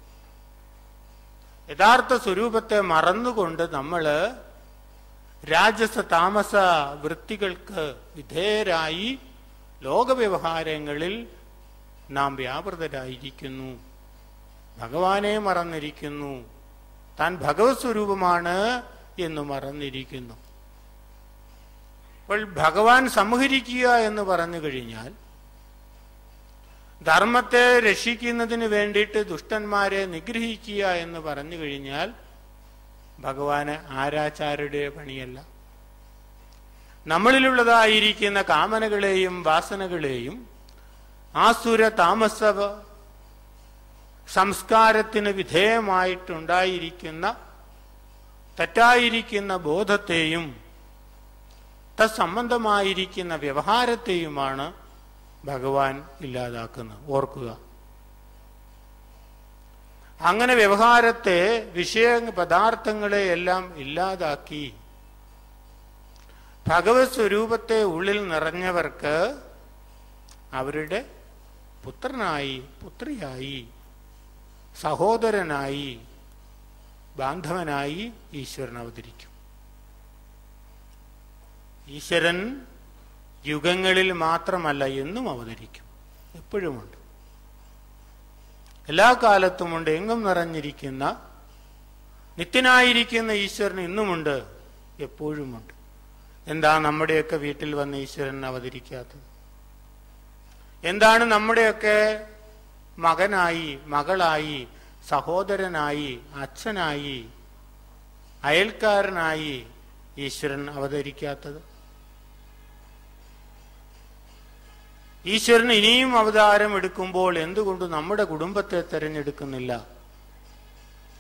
[SPEAKER 1] യഥാർത്ഥ സ്വരൂപത്തെ മറന്നുകൊണ്ട് നമ്മൾ രാജസ താമസ വൃത്തികൾക്ക് വിധേയരായി ലോകവ്യവഹാരങ്ങളിൽ നാം വ്യാപൃതരായിരിക്കുന്നു ഭഗവാനെ മറന്നിരിക്കുന്നു താൻ ഭഗവത് സ്വരൂപമാണ് എന്ന് മറന്നിരിക്കുന്നു അപ്പോൾ ഭഗവാൻ സംഹരിക്കുക എന്ന് പറഞ്ഞു കഴിഞ്ഞാൽ ധർമ്മത്തെ രക്ഷിക്കുന്നതിന് വേണ്ടിയിട്ട് ദുഷ്ടന്മാരെ നിഗ്രഹിക്കുക എന്ന് പറഞ്ഞു കഴിഞ്ഞാൽ ഭഗവാന് ആരാചാരുടെ പണിയല്ല നമ്മളിലുള്ളതായിരിക്കുന്ന കാമനകളെയും വാസനകളെയും ആസുര താമസ സംസ്കാരത്തിന് വിധേയമായിട്ടുണ്ടായിരിക്കുന്ന തെറ്റായിരിക്കുന്ന ബോധത്തെയും തത്സംബന്ധമായിരിക്കുന്ന വ്യവഹാരത്തെയുമാണ് ഭഗവാൻ ഇല്ലാതാക്കുന്നത് ഓർക്കുക അങ്ങനെ വ്യവഹാരത്തെ വിഷയ പദാർത്ഥങ്ങളെ എല്ലാം ഇല്ലാതാക്കി ഭഗവത് സ്വരൂപത്തെ ഉള്ളിൽ നിറഞ്ഞവർക്ക് അവരുടെ പുത്രനായി പുത്രിയായി സഹോദരനായി ബാന്ധവനായി ഈശ്വരൻ അവതരിക്കും ഈശ്വരൻ യുഗങ്ങളിൽ മാത്രമല്ല എന്നും അവതരിക്കും എപ്പോഴുമുണ്ട് എല്ലാ കാലത്തുമുണ്ട് എങ്ങും നിറഞ്ഞിരിക്കുന്ന നിത്യനായിരിക്കുന്ന ഈശ്വരൻ ഇന്നുമുണ്ട് എപ്പോഴുമുണ്ട് എന്താ നമ്മുടെയൊക്കെ വീട്ടിൽ വന്ന് ഈശ്വരൻ അവതരിക്കാത്തത് എന്താണ് നമ്മുടെയൊക്കെ മകനായി മകളായി സഹോദരനായി അച്ഛനായി അയൽക്കാരനായി ഈശ്വരൻ അവതരിക്കാത്തത് ഈശ്വരൻ ഇനിയും അവതാരം എടുക്കുമ്പോൾ എന്തുകൊണ്ട് നമ്മുടെ കുടുംബത്തെ തെരഞ്ഞെടുക്കുന്നില്ല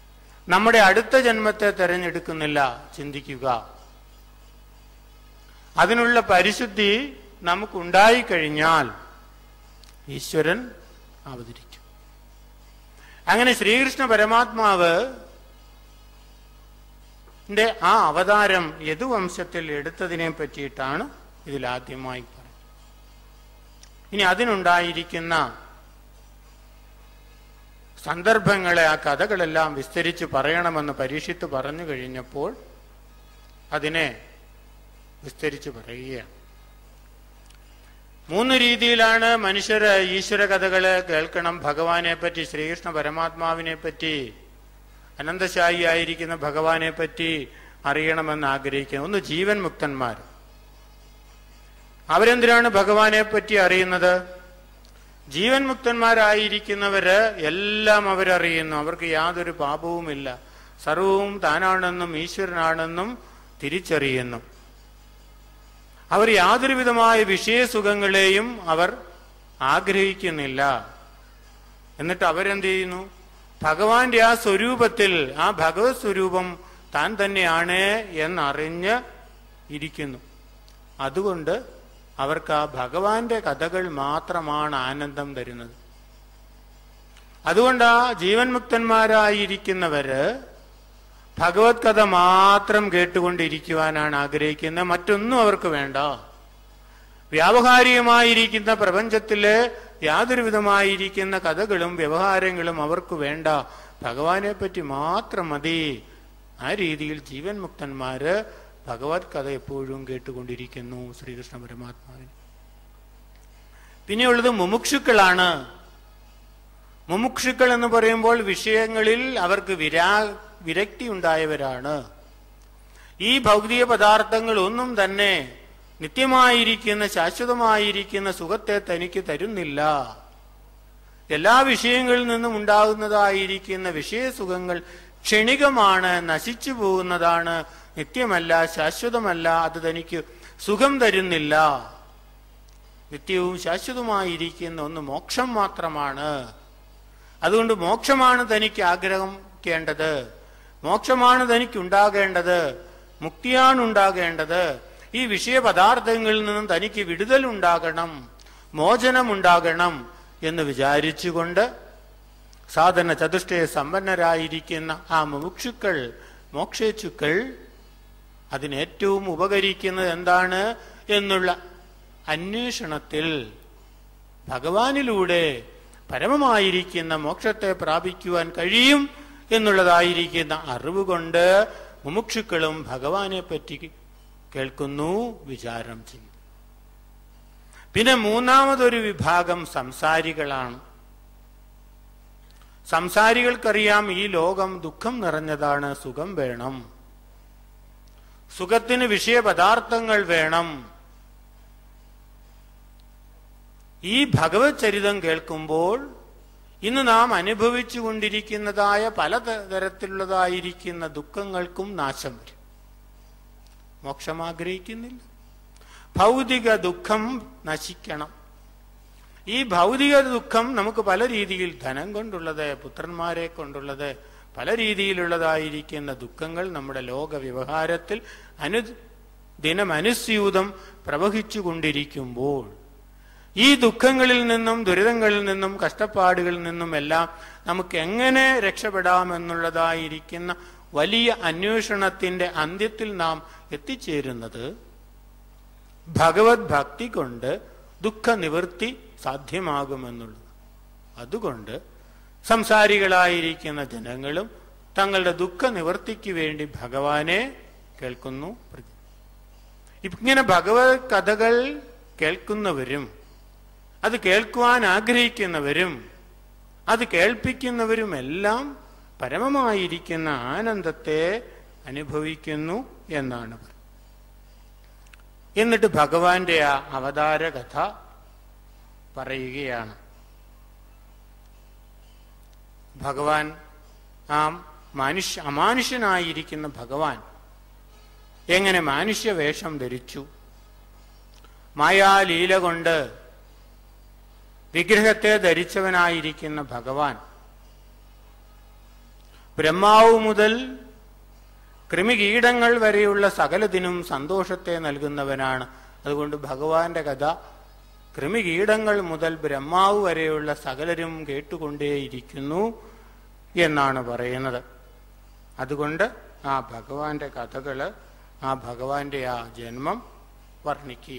[SPEAKER 1] നമ്മുടെ അടുത്ത ജന്മത്തെ തെരഞ്ഞെടുക്കുന്നില്ല ചിന്തിക്കുക അതിനുള്ള പരിശുദ്ധി നമുക്കുണ്ടായിക്കഴിഞ്ഞാൽ ഈശ്വരൻ അവതരിക്കും അങ്ങനെ ശ്രീകൃഷ്ണ പരമാത്മാവ് ന്റെ ആ അവതാരം യദുവംശത്തിൽ എടുത്തതിനെ പറ്റിയിട്ടാണ് ഇതിൽ ആദ്യമായി പറയുന്നത് ഇനി അതിനുണ്ടായിരിക്കുന്ന സന്ദർഭങ്ങളെ ആ കഥകളെല്ലാം വിസ്തരിച്ച് പറയണമെന്ന് പരീക്ഷിത്ത് പറഞ്ഞു കഴിഞ്ഞപ്പോൾ അതിനെ വിസ്തരിച്ച് പറയുകയാണ് മൂന്ന് രീതിയിലാണ് മനുഷ്യർ ഈശ്വര കഥകള് കേൾക്കണം ഭഗവാനെ പറ്റി ശ്രീകൃഷ്ണ പരമാത്മാവിനെ പറ്റി അനന്തശായി ആയിരിക്കുന്ന ഭഗവാനെ പറ്റി അറിയണമെന്ന് ആഗ്രഹിക്കുന്നത് ഒന്ന് ജീവൻ മുക്തന്മാർ അവരെന്തിനാണ് ഭഗവാനെ പറ്റി അറിയുന്നത് ജീവൻ മുക്തന്മാരായിരിക്കുന്നവര് എല്ലാം അവരറിയുന്നു അവർക്ക് യാതൊരു പാപവുമില്ല സർവവും താനാണെന്നും ഈശ്വരനാണെന്നും തിരിച്ചറിയുന്നു അവർ യാതൊരുവിധമായ വിഷയസുഖങ്ങളെയും അവർ ആഗ്രഹിക്കുന്നില്ല എന്നിട്ട് അവരെന്ത് ചെയ്യുന്നു ഭഗവാന്റെ ആ സ്വരൂപത്തിൽ ആ ഭഗവത് സ്വരൂപം താൻ തന്നെയാണ് എന്നറിഞ്ഞ് ഇരിക്കുന്നു അതുകൊണ്ട് അവർക്ക് ആ ഭഗവാന്റെ കഥകൾ മാത്രമാണ് ആനന്ദം തരുന്നത് അതുകൊണ്ട് ആ ജീവൻ മുക്തന്മാരായിരിക്കുന്നവര് ഭഗവത് കഥ മാത്രം കേട്ടുകൊണ്ടിരിക്കുവാനാണ് ആഗ്രഹിക്കുന്നത് മറ്റൊന്നും അവർക്ക് വേണ്ട വ്യാവഹാരികമായിരിക്കുന്ന പ്രപഞ്ചത്തിലെ യാതൊരു വിധമായിരിക്കുന്ന കഥകളും വ്യവഹാരങ്ങളും അവർക്ക് വേണ്ട ഭഗവാനെ പറ്റി മാത്രം മതി ആ രീതിയിൽ ജീവൻ മുക്തന്മാര് ഭഗവത് കഥ എപ്പോഴും കേട്ടുകൊണ്ടിരിക്കുന്നു ശ്രീകൃഷ്ണ പരമാത്മാവിന് പിന്നെയുള്ളത് മുമുക്ഷുക്കളാണ് മുമുക്ഷുക്കൾ എന്ന് പറയുമ്പോൾ വിഷയങ്ങളിൽ അവർക്ക് വിരാ വിരക്തി ഉണ്ടായവരാണ് ഈ ഭൗതിക പദാർത്ഥങ്ങൾ ഒന്നും തന്നെ നിത്യമായിരിക്കുന്ന ശാശ്വതമായിരിക്കുന്ന സുഖത്തെ തനിക്ക് തരുന്നില്ല എല്ലാ വിഷയങ്ങളിൽ നിന്നും ഉണ്ടാകുന്നതായിരിക്കുന്ന വിഷയസുഖങ്ങൾ ക്ഷണികമാണ് നശിച്ചു പോകുന്നതാണ് നിത്യമല്ല ശാശ്വതമല്ല അത് തനിക്ക് സുഖം തരുന്നില്ല നിത്യവും ശാശ്വതമായിരിക്കുന്ന ഒന്ന് മോക്ഷം മാത്രമാണ് അതുകൊണ്ട് മോക്ഷമാണ് തനിക്ക് ആഗ്രഹിക്കേണ്ടത് മോക്ഷമാണ് തനിക്ക് ഉണ്ടാകേണ്ടത് മുക്തിയാണ് ഉണ്ടാകേണ്ടത് ഈ വിഷയ പദാർത്ഥങ്ങളിൽ നിന്നും തനിക്ക് വിടുതൽ ഉണ്ടാകണം മോചനം ഉണ്ടാകണം എന്ന് വിചാരിച്ചുകൊണ്ട് സാധന ചതുഷ്ടയ സമ്പന്നരായിരിക്കുന്ന ആ മുമുക്ഷുക്കൾ മോക്ഷേച്ചുക്കൾ അതിനേറ്റവും ഉപകരിക്കുന്നത് എന്താണ് എന്നുള്ള അന്വേഷണത്തിൽ ഭഗവാനിലൂടെ പരമമായിരിക്കുന്ന മോക്ഷത്തെ പ്രാപിക്കുവാൻ കഴിയും എന്നുള്ളതായിരിക്കുന്ന അറിവ് കൊണ്ട് മുമുക്ഷുക്കളും ഭഗവാനെ പറ്റി കേൾക്കുന്നു വിചാരം ചെയ്യും പിന്നെ മൂന്നാമതൊരു വിഭാഗം സംസാരികളാണ് സംസാരികൾക്കറിയാം ഈ ലോകം ദുഃഖം നിറഞ്ഞതാണ് സുഖം വേണം സുഖത്തിന് വിഷയപദാർത്ഥങ്ങൾ വേണം ഈ ഭഗവത് ചരിതം കേൾക്കുമ്പോൾ ഇന്ന് നാം അനുഭവിച്ചു കൊണ്ടിരിക്കുന്നതായ പല തരത്തിലുള്ളതായിരിക്കുന്ന ദുഃഖങ്ങൾക്കും നാശം വരും മോക്ഷം ആഗ്രഹിക്കുന്നില്ല ഭൗതിക ദുഃഖം നശിക്കണം ഈ ഭൗതിക ദുഃഖം നമുക്ക് പല രീതിയിൽ ധനം കൊണ്ടുള്ളത് പുത്രന്മാരെ കൊണ്ടുള്ളത് പല രീതിയിലുള്ളതായിരിക്കുന്ന ദുഃഖങ്ങൾ നമ്മുടെ ലോക വ്യവഹാരത്തിൽ അനു ദിനമനുസ്യൂതം പ്രവഹിച്ചു കൊണ്ടിരിക്കുമ്പോൾ ഈ ദുഃഖങ്ങളിൽ നിന്നും ദുരിതങ്ങളിൽ നിന്നും കഷ്ടപ്പാടുകളിൽ നിന്നും എല്ലാം നമുക്ക് എങ്ങനെ രക്ഷപ്പെടാമെന്നുള്ളതായിരിക്കുന്ന വലിയ അന്വേഷണത്തിന്റെ അന്ത്യത്തിൽ നാം എത്തിച്ചേരുന്നത് ഭഗവത് ഭക്തി കൊണ്ട് ദുഃഖ നിവൃത്തി സാധ്യമാകുമെന്നുള്ളത് അതുകൊണ്ട് സംസാരികളായിരിക്കുന്ന ജനങ്ങളും തങ്ങളുടെ ദുഃഖ നിവൃത്തിക്ക് വേണ്ടി ഭഗവാനെ കേൾക്കുന്നു ഇങ്ങനെ ഭഗവത് കഥകൾ കേൾക്കുന്നവരും അത് കേൾക്കുവാൻ ആഗ്രഹിക്കുന്നവരും അത് കേൾപ്പിക്കുന്നവരുമെല്ലാം പരമമായിരിക്കുന്ന ആനന്ദത്തെ അനുഭവിക്കുന്നു എന്നാണ് പറയുന്നത് എന്നിട്ട് ഭഗവാന്റെ ആ അവതാര കഥ പറയുകയാണ് ഭഗവാൻ ആ മനുഷ്യ അമാനുഷ്യനായിരിക്കുന്ന ഭഗവാൻ എങ്ങനെ മാനുഷ്യ വേഷം ധരിച്ചു മായാലീല കൊണ്ട് വിഗ്രഹത്തെ ധരിച്ചവനായിരിക്കുന്ന ഭഗവാൻ ബ്രഹ്മാവ് മുതൽ കൃമികീടങ്ങൾ വരെയുള്ള സകലത്തിനും സന്തോഷത്തെ നൽകുന്നവനാണ് അതുകൊണ്ട് ഭഗവാന്റെ കഥ കൃമികീടങ്ങൾ മുതൽ ബ്രഹ്മാവ് വരെയുള്ള സകലരും കേട്ടുകൊണ്ടേയിരിക്കുന്നു എന്നാണ് പറയുന്നത് അതുകൊണ്ട് ആ ഭഗവാന്റെ കഥകള് ആ ഭഗവാന്റെ ആ ജന്മം വർണ്ണിക്കുക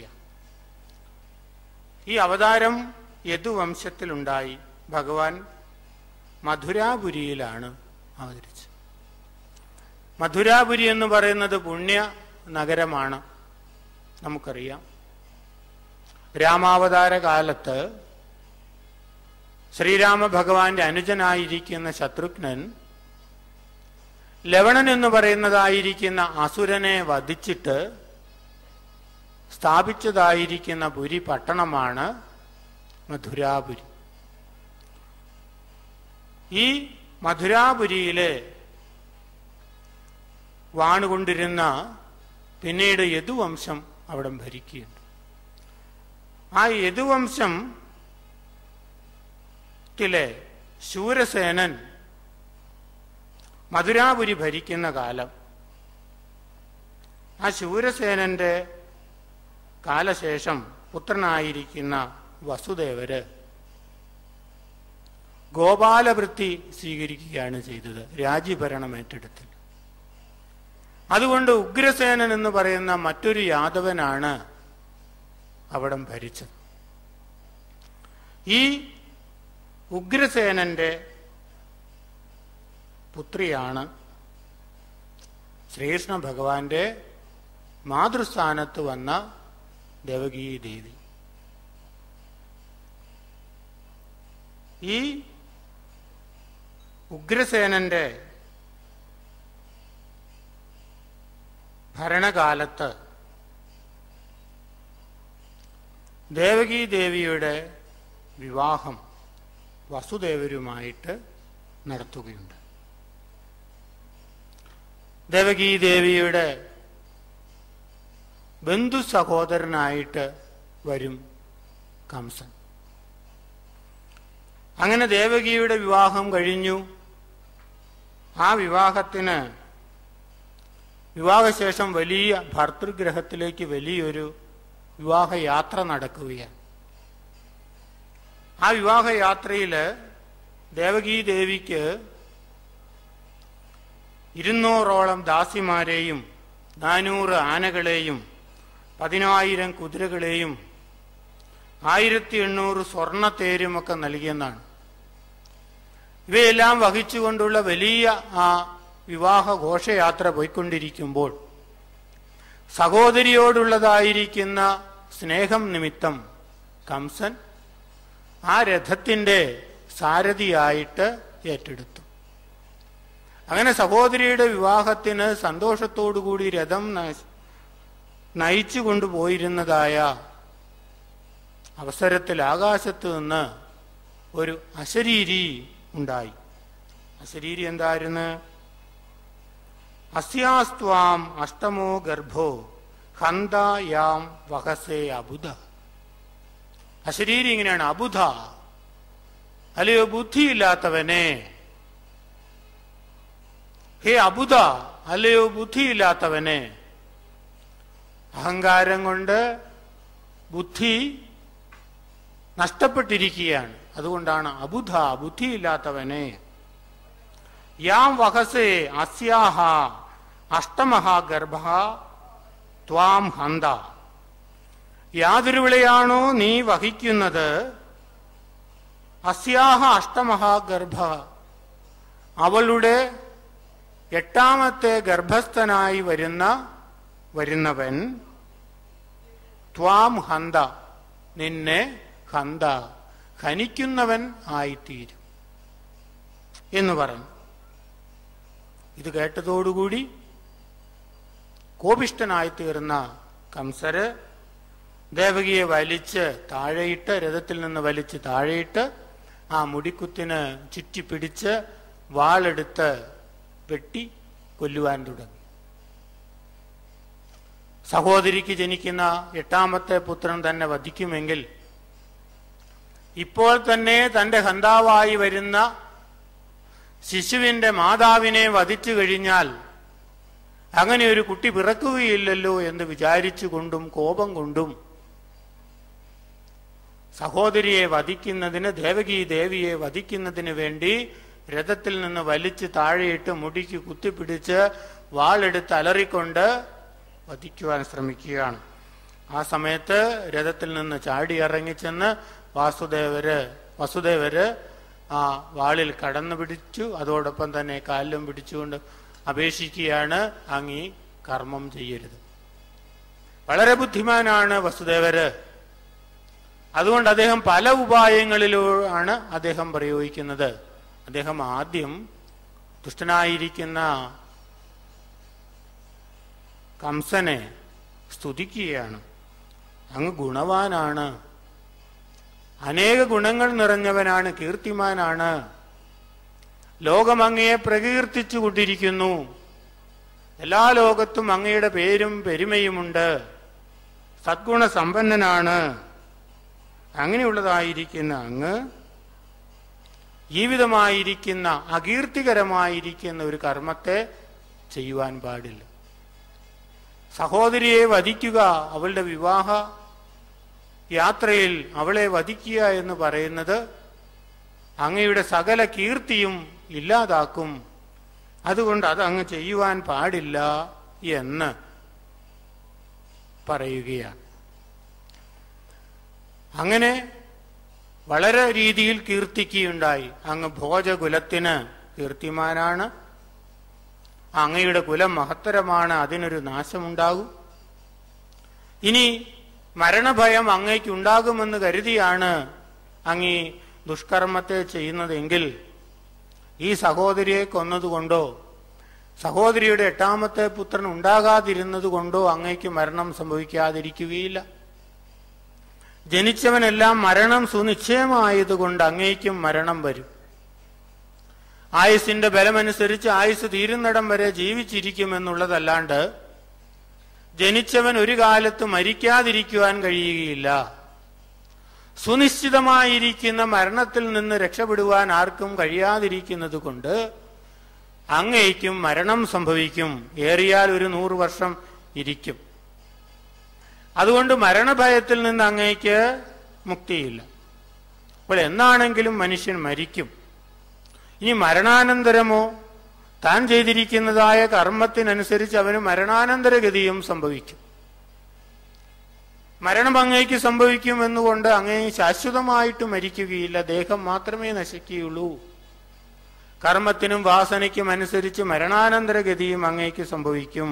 [SPEAKER 1] ഈ അവതാരം യദുവംശത്തിലുണ്ടായി ഭഗവാൻ മധുരാപുരിയിലാണ് അവതരിച്ചത് മധുരാപുരി എന്ന് പറയുന്നത് പുണ്യ നഗരമാണ് നമുക്കറിയാം രാമാവതാര കാലത്ത് ശ്രീരാമ ഭഗവാന്റെ അനുജനായിരിക്കുന്ന ശത്രുഘ്നൻ ലവണൻ എന്ന് പറയുന്നതായിരിക്കുന്ന അസുരനെ വധിച്ചിട്ട് സ്ഥാപിച്ചതായിരിക്കുന്ന പുരി പട്ടണമാണ് മധുരാപുരി ഈ മധുരാപുരിയിലെ വാണുകൊണ്ടിരുന്ന പിന്നീട് യദുവംശം അവിടെ ഭരിക്കുകയുണ്ട് ആ യദുവംശം ത്തിലെ ശൂരസേനൻ മധുരാപുരി ഭരിക്കുന്ന കാലം ആ ശൂരസേനന്റെ കാലശേഷം പുത്രനായിരിക്കുന്ന വസുദേവര് ഗോപാലവൃത്തി സ്വീകരിക്കുകയാണ് ചെയ്തത് രാജ്യഭരണം ഏറ്റെടുത്തിൽ അതുകൊണ്ട് ഉഗ്രസേനൻ എന്ന് പറയുന്ന മറ്റൊരു യാദവനാണ് അവിടം ഭരിച്ചത് ഈ ഉഗ്രസേനന്റെ പുത്രിയാണ് ശ്രീകൃഷ്ണ ഭഗവാന്റെ മാതൃസ്ഥാനത്ത് വന്ന ദേവകീ ദേവി ഈ ഉഗ്രസേനന്റെ ഭരണകാലത്ത് ദേവകീ ദേവിയുടെ വിവാഹം വസുദേവരുമായിട്ട് നടത്തുകയുണ്ട് ദേവകീ ദേവിയുടെ ബന്ധു സഹോദരനായിട്ട് വരും കംസൻ അങ്ങനെ ദേവകിയുടെ വിവാഹം കഴിഞ്ഞു ആ വിവാഹത്തിന് വിവാഹശേഷം വലിയ ഭർതൃഗ്രഹത്തിലേക്ക് വലിയൊരു വിവാഹയാത്ര നടക്കുകയാണ് ആ വിവാഹയാത്രയില് ദേവകീ ദേവിക്ക് ഇരുന്നൂറോളം ദാസിമാരെയും നാനൂറ് ആനകളെയും പതിനായിരം കുതിരകളെയും ആയിരത്തി എണ്ണൂറ് സ്വർണത്തേരുമൊക്കെ നൽകിയെന്നാണ് ഇവയെല്ലാം വഹിച്ചുകൊണ്ടുള്ള വലിയ ആ വിവാഹ ഘോഷയാത്ര പോയിക്കൊണ്ടിരിക്കുമ്പോൾ സഹോദരിയോടുള്ളതായിരിക്കുന്ന സ്നേഹം നിമിത്തം കംസൻ ആ രഥത്തിന്റെ സാരഥിയായിട്ട് ഏറ്റെടുത്തു അങ്ങനെ സഹോദരിയുടെ വിവാഹത്തിന് സന്തോഷത്തോടുകൂടി രഥം ന- നയിച്ചു കൊണ്ടുപോയിരുന്നതായ അവസരത്തിൽ ആകാശത്ത് നിന്ന് ഒരു അശരീരി ഉണ്ടായി അശരീരി എന്തായിരുന്നു അസ്യാസ്ത്വാം അഷ്ടമോ ഗർഭോ ഹന്തായാം വഹസേ അബുധ അശരീരി ഇങ്ങനെയാണ് അബുധ അല്ലയോ ബുദ്ധിയില്ലാത്തവനെ ഹേ അബുധ അല്ലയോ ബുദ്ധിയില്ലാത്തവനെ അഹങ്കാരം കൊണ്ട് ബുദ്ധി നഷ്ടപ്പെട്ടിരിക്കുകയാണ് അതുകൊണ്ടാണ് അബുധ ബുദ്ധിയില്ലാത്തവനെ യാം വഹസേ അസ്യാഹ അഷ്ടമഹ ഗർഭ ത്വാം ഹന്ത യാതൊരുവിളയാണോ നീ വഹിക്കുന്നത് അസ്യാഹ അഷ്ടമഹ ഗർഭ അവളുടെ എട്ടാമത്തെ ഗർഭസ്ഥനായി വരുന്ന വരുന്നവൻ ത്വാം ഹന്ത നിന്നെ ഹന്ത ഹനിക്കുന്നവൻ ആയിത്തീരും എന്ന് പറഞ്ഞു ഇത് കേട്ടതോടുകൂടി കോപിഷ്ടനായി തീർന്ന കംസര് ദേവകിയെ വലിച്ച് താഴെയിട്ട് രഥത്തിൽ നിന്ന് വലിച്ച് താഴെയിട്ട് ആ മുടിക്കുത്തിന് ചുറ്റിപ്പിടിച്ച് വാളെടുത്ത് വെട്ടി കൊല്ലുവാൻ തുടങ്ങി സഹോദരിക്ക് ജനിക്കുന്ന എട്ടാമത്തെ പുത്രൻ തന്നെ വധിക്കുമെങ്കിൽ ഇപ്പോൾ തന്നെ തന്റെ ഹന്താവായി വരുന്ന ശിശുവിന്റെ മാതാവിനെ വധിച്ചു കഴിഞ്ഞാൽ അങ്ങനെ ഒരു കുട്ടി പിറക്കുകയില്ലല്ലോ എന്ന് വിചാരിച്ചുകൊണ്ടും കോപം കൊണ്ടും സഹോദരിയെ വധിക്കുന്നതിന് ദേവകി ദേവിയെ വധിക്കുന്നതിന് വേണ്ടി രഥത്തിൽ നിന്ന് വലിച്ച് താഴെയിട്ട് മുടിക്ക് കുത്തിപ്പിടിച്ച് വാളെടുത്ത് അലറിക്കൊണ്ട് വധിക്കുവാൻ ശ്രമിക്കുകയാണ് ആ സമയത്ത് രഥത്തിൽ നിന്ന് ചാടി ഇറങ്ങിച്ചെന്ന് വാസുദേവര് വസുദേവര് ആ വാളിൽ കടന്നു പിടിച്ചു അതോടൊപ്പം തന്നെ കാലിലും പിടിച്ചുകൊണ്ട് അപേക്ഷിക്കുകയാണ് അങ്ങീ കർമ്മം ചെയ്യരുത് വളരെ ബുദ്ധിമാനാണ് വസുദേവര് അതുകൊണ്ട് അദ്ദേഹം പല ഉപായങ്ങളിലാണ് അദ്ദേഹം പ്രയോഗിക്കുന്നത് അദ്ദേഹം ആദ്യം ദുഷ്ടനായിരിക്കുന്ന കംസനെ സ്തുതിക്കുകയാണ് അങ്ങ് ഗുണവാനാണ് അനേക ഗുണങ്ങൾ നിറഞ്ഞവനാണ് കീർത്തിമാനാണ് ലോകം അങ്ങയെ പ്രകീർത്തിച്ചു കൊണ്ടിരിക്കുന്നു എല്ലാ ലോകത്തും അങ്ങയുടെ പേരും പെരുമയുമുണ്ട് സദ്ഗുണ സമ്പന്നനാണ് അങ്ങനെയുള്ളതായിരിക്കുന്ന അങ്ങ് ജീവിതമായിരിക്കുന്ന അകീർത്തികരമായിരിക്കുന്ന ഒരു കർമ്മത്തെ ചെയ്യുവാൻ പാടില്ല സഹോദരിയെ വധിക്കുക അവളുടെ വിവാഹ യാത്രയിൽ അവളെ വധിക്കുക എന്ന് പറയുന്നത് അങ്ങയുടെ സകല കീർത്തിയും ഇല്ലാതാക്കും അതുകൊണ്ട് അത് അങ്ങ് ചെയ്യുവാൻ പാടില്ല എന്ന് പറയുകയാണ് അങ്ങനെ വളരെ രീതിയിൽ കീർത്തിക്കുകയുണ്ടായി അങ്ങ് ഭോജകുലത്തിന് കീർത്തിമാനാണ് അങ്ങയുടെ കുലം മഹത്തരമാണ് അതിനൊരു നാശമുണ്ടാകും ഇനി മരണഭയം അങ്ങയ്ക്ക് ഉണ്ടാകുമെന്ന് കരുതിയാണ് അങ്ങീ ദുഷ്കർമ്മത്തെ ചെയ്യുന്നതെങ്കിൽ ഈ സഹോദരിയെ കൊന്നതുകൊണ്ടോ സഹോദരിയുടെ എട്ടാമത്തെ പുത്രൻ ഉണ്ടാകാതിരുന്നത് കൊണ്ടോ അങ്ങയ്ക്ക് മരണം സംഭവിക്കാതിരിക്കുകയില്ല ജനിച്ചവനെല്ലാം മരണം സുനിശ്ചയമായതുകൊണ്ട് അങ്ങേക്കും മരണം വരും ആയുസിന്റെ ബലമനുസരിച്ച് ആയുസ് തീരുന്നിടം വരെ ജീവിച്ചിരിക്കുമെന്നുള്ളതല്ലാണ്ട് ജനിച്ചവൻ ഒരു കാലത്ത് മരിക്കാതിരിക്കുവാൻ കഴിയുകയില്ല സുനിശ്ചിതമായിരിക്കുന്ന മരണത്തിൽ നിന്ന് രക്ഷപ്പെടുവാൻ ആർക്കും കഴിയാതിരിക്കുന്നത് കൊണ്ട് അങ്ങേക്കും മരണം സംഭവിക്കും ഏറിയാൽ ഒരു നൂറ് വർഷം ഇരിക്കും അതുകൊണ്ട് മരണഭയത്തിൽ നിന്ന് അങ്ങേക്ക് മുക്തിയില്ല അപ്പോൾ എന്നാണെങ്കിലും മനുഷ്യൻ മരിക്കും ഇനി മരണാനന്തരമോ താൻ ചെയ്തിരിക്കുന്നതായ കർമ്മത്തിനനുസരിച്ച് അവന് മരണാനന്തരഗതിയും സംഭവിക്കും മരണം അങ്ങേക്ക് സംഭവിക്കും എന്നുകൊണ്ട് അങ്ങേ ശാശ്വതമായിട്ട് മരിക്കുകയില്ല ദേഹം മാത്രമേ നശിക്കുകയുള്ളൂ കർമ്മത്തിനും വാസനയ്ക്കും അനുസരിച്ച് മരണാനന്തരഗതിയും അങ്ങേക്ക് സംഭവിക്കും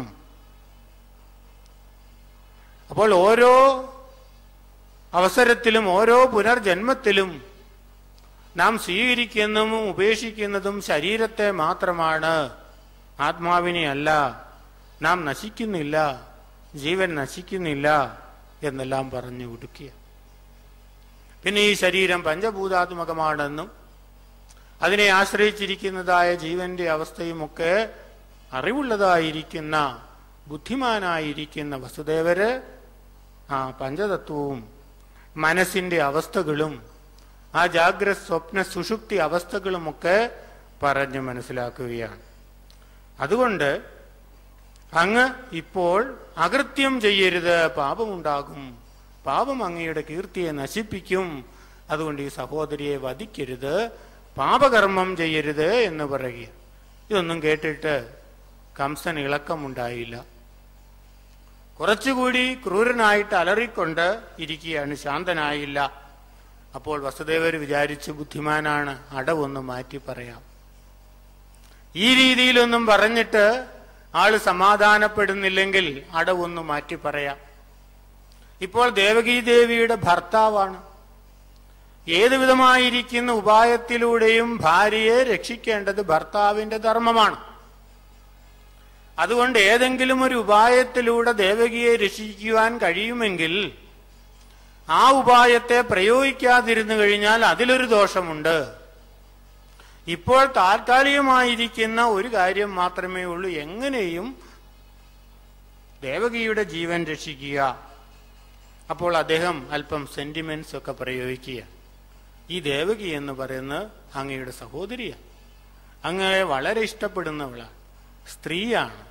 [SPEAKER 1] അപ്പോൾ ഓരോ അവസരത്തിലും ഓരോ പുനർജന്മത്തിലും നാം സ്വീകരിക്കുന്നതും ഉപേക്ഷിക്കുന്നതും ശരീരത്തെ മാത്രമാണ് ആത്മാവിനെ അല്ല നാം നശിക്കുന്നില്ല ജീവൻ നശിക്കുന്നില്ല എന്നെല്ലാം പറഞ്ഞു കൊടുക്കുക പിന്നെ ഈ ശരീരം പഞ്ചഭൂതാത്മകമാണെന്നും അതിനെ ആശ്രയിച്ചിരിക്കുന്നതായ ജീവന്റെ അവസ്ഥയുമൊക്കെ അറിവുള്ളതായിരിക്കുന്ന ബുദ്ധിമാനായിരിക്കുന്ന വസുദേവര് ആ പഞ്ചതത്വവും മനസ്സിന്റെ അവസ്ഥകളും ആ ജാഗ്രത സ്വപ്ന സുഷുപ്തി അവസ്ഥകളുമൊക്കെ പറഞ്ഞ് മനസ്സിലാക്കുകയാണ് അതുകൊണ്ട് അങ്ങ് ഇപ്പോൾ അകൃത്യം ചെയ്യരുത് പാപമുണ്ടാകും പാപം അങ്ങയുടെ കീർത്തിയെ നശിപ്പിക്കും അതുകൊണ്ട് ഈ സഹോദരിയെ വധിക്കരുത് പാപകർമ്മം ചെയ്യരുത് എന്ന് പറയുക ഇതൊന്നും കേട്ടിട്ട് കംസൻ ഇളക്കമുണ്ടായില്ല കുറച്ചുകൂടി ക്രൂരനായിട്ട് അലറിക്കൊണ്ട് ഇരിക്കുകയാണ് ശാന്തനായില്ല അപ്പോൾ വസുദേവർ വിചാരിച്ച് ബുദ്ധിമാനാണ് അടവൊന്ന് മാറ്റി പറയാം ഈ രീതിയിലൊന്നും പറഞ്ഞിട്ട് ആള് സമാധാനപ്പെടുന്നില്ലെങ്കിൽ അടവൊന്ന് മാറ്റി പറയാം ഇപ്പോൾ ദേവകീ ദേവിയുടെ ഭർത്താവാണ് ഏതു വിധമായിരിക്കുന്ന ഉപായത്തിലൂടെയും ഭാര്യയെ രക്ഷിക്കേണ്ടത് ഭർത്താവിന്റെ ധർമ്മമാണ് അതുകൊണ്ട് ഏതെങ്കിലും ഒരു ഉപായത്തിലൂടെ ദേവകിയെ രക്ഷിക്കുവാൻ കഴിയുമെങ്കിൽ ആ ഉപായത്തെ പ്രയോഗിക്കാതിരുന്നു കഴിഞ്ഞാൽ അതിലൊരു ദോഷമുണ്ട് ഇപ്പോൾ താൽക്കാലികമായിരിക്കുന്ന ഒരു കാര്യം മാത്രമേ ഉള്ളൂ എങ്ങനെയും ദേവകിയുടെ ജീവൻ രക്ഷിക്കുക അപ്പോൾ അദ്ദേഹം അല്പം സെന്റിമെന്റ്സ് ഒക്കെ പ്രയോഗിക്കുക ഈ ദേവകി എന്ന് പറയുന്നത് അങ്ങയുടെ സഹോദരിയാണ് അങ്ങയെ വളരെ ഇഷ്ടപ്പെടുന്നവളാണ് സ്ത്രീയാണ്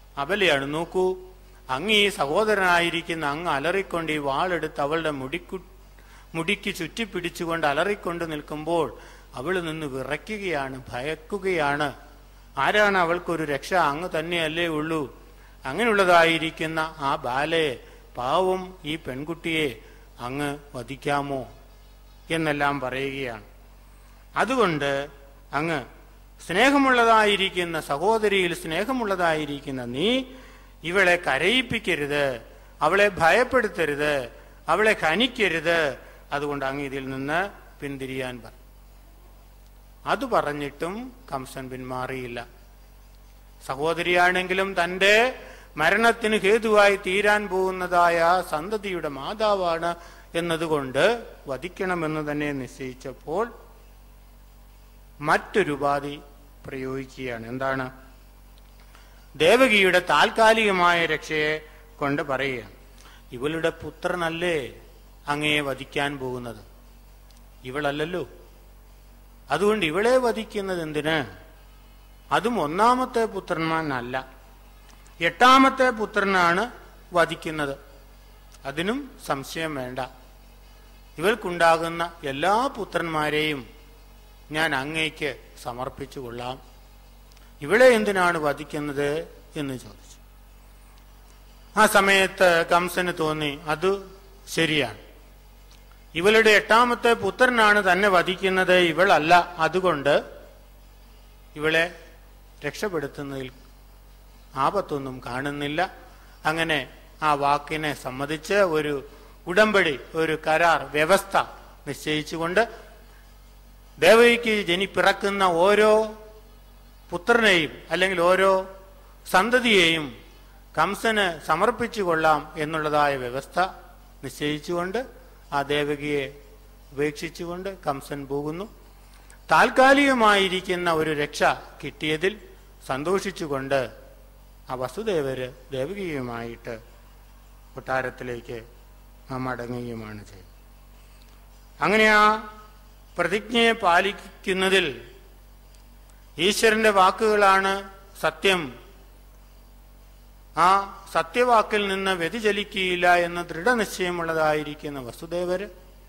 [SPEAKER 1] അബലയാണ് നോക്കൂ അങ്ങ് ഈ സഹോദരനായിരിക്കുന്ന അങ്ങ് അലറിക്കൊണ്ട് ഈ വാളെടുത്ത് അവളുടെ മുടിക്കു മുടിക്ക് ചുറ്റിപ്പിടിച്ചുകൊണ്ട് അലറിക്കൊണ്ട് നിൽക്കുമ്പോൾ അവൾ നിന്ന് വിറയ്ക്കുകയാണ് ഭയക്കുകയാണ് ആരാണ് അവൾക്കൊരു രക്ഷ അങ്ങ് തന്നെയല്ലേ ഉള്ളൂ അങ്ങനെയുള്ളതായിരിക്കുന്ന ആ ബാലയെ പാവം ഈ പെൺകുട്ടിയെ അങ്ങ് വധിക്കാമോ എന്നെല്ലാം പറയുകയാണ് അതുകൊണ്ട് അങ്ങ് സ്നേഹമുള്ളതായിരിക്കുന്ന സഹോദരിയിൽ സ്നേഹമുള്ളതായിരിക്കുന്ന നീ ഇവളെ കരയിപ്പിക്കരുത് അവളെ ഭയപ്പെടുത്തരുത് അവളെ ഖനിക്കരുത് അതുകൊണ്ട് അങ്ങ് ഇതിൽ നിന്ന് പിന്തിരിയാൻ പറഞ്ഞു അത് പറഞ്ഞിട്ടും കംസൻ പിന്മാറിയില്ല സഹോദരിയാണെങ്കിലും തന്റെ മരണത്തിന് ഹേതുവായി തീരാൻ പോകുന്നതായ സന്തതിയുടെ മാതാവാണ് എന്നതുകൊണ്ട് വധിക്കണമെന്ന് തന്നെ നിശ്ചയിച്ചപ്പോൾ മറ്റൊരു ഉപാധി പ്രയോഗിക്കുകയാണ് എന്താണ് ദേവകിയുടെ താൽക്കാലികമായ രക്ഷയെ കൊണ്ട് പറയുകയാണ് ഇവളുടെ പുത്രനല്ലേ അങ്ങയെ വധിക്കാൻ പോകുന്നത് ഇവളല്ലല്ലോ അതുകൊണ്ട് ഇവളെ വധിക്കുന്നത് എന്തിന് അതും ഒന്നാമത്തെ പുത്രന്മാനല്ല എട്ടാമത്തെ പുത്രനാണ് വധിക്കുന്നത് അതിനും സംശയം വേണ്ട ഇവൾക്കുണ്ടാകുന്ന എല്ലാ പുത്രന്മാരെയും ഞാൻ അങ്ങേക്ക് സമർപ്പിച്ചു കൊള്ളാം ഇവളെ എന്തിനാണ് വധിക്കുന്നത് എന്ന് ചോദിച്ചു ആ സമയത്ത് കംസന് തോന്നി അത് ശരിയാണ് ഇവളുടെ എട്ടാമത്തെ പുത്രനാണ് തന്നെ വധിക്കുന്നത് ഇവളല്ല അതുകൊണ്ട് ഇവളെ രക്ഷപ്പെടുത്തുന്നതിൽ ആപത്തൊന്നും കാണുന്നില്ല അങ്ങനെ ആ വാക്കിനെ സമ്മതിച്ച് ഒരു ഉടമ്പടി ഒരു കരാർ വ്യവസ്ഥ നിശ്ചയിച്ചുകൊണ്ട് ദേവകിക്ക് ജനി പിറക്കുന്ന ഓരോ പുത്രനെയും അല്ലെങ്കിൽ ഓരോ സന്തതിയെയും കംസന് സമർപ്പിച്ചു കൊള്ളാം എന്നുള്ളതായ വ്യവസ്ഥ നിശ്ചയിച്ചുകൊണ്ട് ആ ദേവകിയെ ഉപേക്ഷിച്ചുകൊണ്ട് കംസൻ പോകുന്നു താൽക്കാലികമായിരിക്കുന്ന ഒരു രക്ഷ കിട്ടിയതിൽ സന്തോഷിച്ചുകൊണ്ട് ആ വസുദേവര് ദേവകിയുമായിട്ട് കൊട്ടാരത്തിലേക്ക് ആ മടങ്ങുകയുമാണ് ചെയ്യുന്നത് അങ്ങനെ ആ പ്രതിജ്ഞയെ പാലിക്കുന്നതിൽ ഈശ്വരന്റെ വാക്കുകളാണ് സത്യം ആ സത്യവാക്കിൽ നിന്ന് വ്യതിചലിക്കുകയില്ല എന്ന ദൃഢനിശ്ചയമുള്ളതായിരിക്കുന്ന വസുദേവര്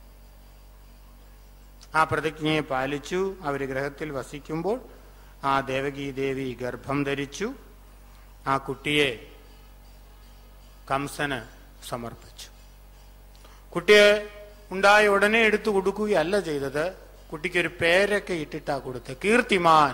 [SPEAKER 1] ആ പ്രതിജ്ഞയെ പാലിച്ചു അവർ ഗ്രഹത്തിൽ വസിക്കുമ്പോൾ ആ ദേവകീ ദേവി ഗർഭം ധരിച്ചു ആ കുട്ടിയെ കംസന് സമർപ്പിച്ചു കുട്ടിയെ ഉണ്ടായ ഉടനെ എടുത്തു കൊടുക്കുകയല്ല ചെയ്തത് കുട്ടിക്കൊരു പേരൊക്കെ ഇട്ടിട്ടാ കൊടുത്തത് കീർത്തിമാൻ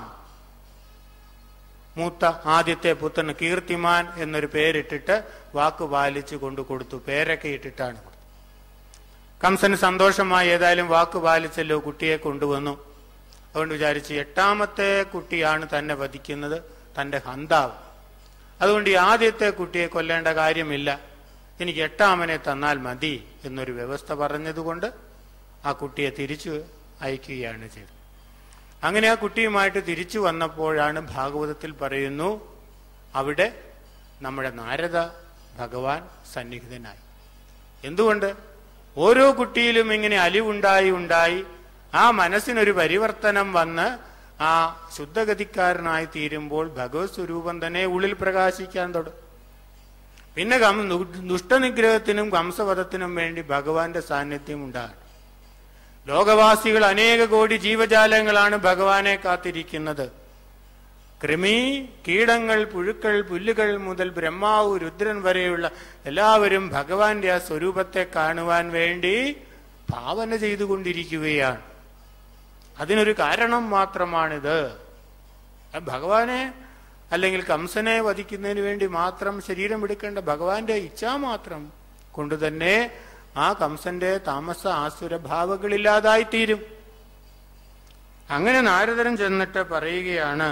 [SPEAKER 1] മൂത്ത ആദ്യത്തെ പുത്രന് കീർത്തിമാൻ എന്നൊരു പേരിട്ടിട്ട് വാക്ക് പാലിച്ചു കൊണ്ടു കൊടുത്തു പേരൊക്കെ ഇട്ടിട്ടാണ് കൊടുത്തത് കംസന് സന്തോഷമായി ഏതായാലും വാക്ക് പാലിച്ചല്ലോ കുട്ടിയെ കൊണ്ടുവന്നു അതുകൊണ്ട് വിചാരിച്ചു എട്ടാമത്തെ കുട്ടിയാണ് തന്നെ വധിക്കുന്നത് തന്റെ ഹന്താവ് അതുകൊണ്ട് ഈ ആദ്യത്തെ കുട്ടിയെ കൊല്ലേണ്ട കാര്യമില്ല എനിക്ക് എട്ടാമനെ തന്നാൽ മതി എന്നൊരു വ്യവസ്ഥ പറഞ്ഞതുകൊണ്ട് ആ കുട്ടിയെ തിരിച്ചു അയക്കുകയാണ് ചെയ്തത് അങ്ങനെ ആ കുട്ടിയുമായിട്ട് തിരിച്ചു വന്നപ്പോഴാണ് ഭാഗവതത്തിൽ പറയുന്നു അവിടെ നമ്മുടെ നാരദ ഭഗവാൻ സന്നിഹിതനായി എന്തുകൊണ്ട് ഓരോ കുട്ടിയിലും ഇങ്ങനെ അലിവുണ്ടായി ഉണ്ടായി ആ മനസ്സിനൊരു പരിവർത്തനം വന്ന് ആ ശുദ്ധഗതിക്കാരനായി തീരുമ്പോൾ ഭഗവത് സ്വരൂപം തന്നെ ഉള്ളിൽ പ്രകാശിക്കാൻ തുടങ്ങും പിന്നെ കം ദുഷ്ടനിഗ്രഹത്തിനും കംസവധത്തിനും വേണ്ടി ഭഗവാന്റെ സാന്നിധ്യം ഉണ്ടാകും ലോകവാസികൾ അനേക കോടി ജീവജാലങ്ങളാണ് ഭഗവാനെ കാത്തിരിക്കുന്നത് കൃമി കീടങ്ങൾ പുഴുക്കൾ പുല്ലുകൾ മുതൽ ബ്രഹ്മാവ് രുദ്രൻ വരെയുള്ള എല്ലാവരും ഭഗവാന്റെ ആ സ്വരൂപത്തെ കാണുവാൻ വേണ്ടി ഭാവന ചെയ്തുകൊണ്ടിരിക്കുകയാണ് അതിനൊരു കാരണം മാത്രമാണിത് ഭഗവാനെ അല്ലെങ്കിൽ കംസനെ വധിക്കുന്നതിന് വേണ്ടി മാത്രം ശരീരം എടുക്കേണ്ട ഭഗവാന്റെ ഇച്ഛ മാത്രം കൊണ്ടുതന്നെ ആ കംസന്റെ താമസ ആസുരഭാവങ്ങളില്ലാതായി തീരും അങ്ങനെ നാരദൻ ചെന്നിട്ട് പറയുകയാണ്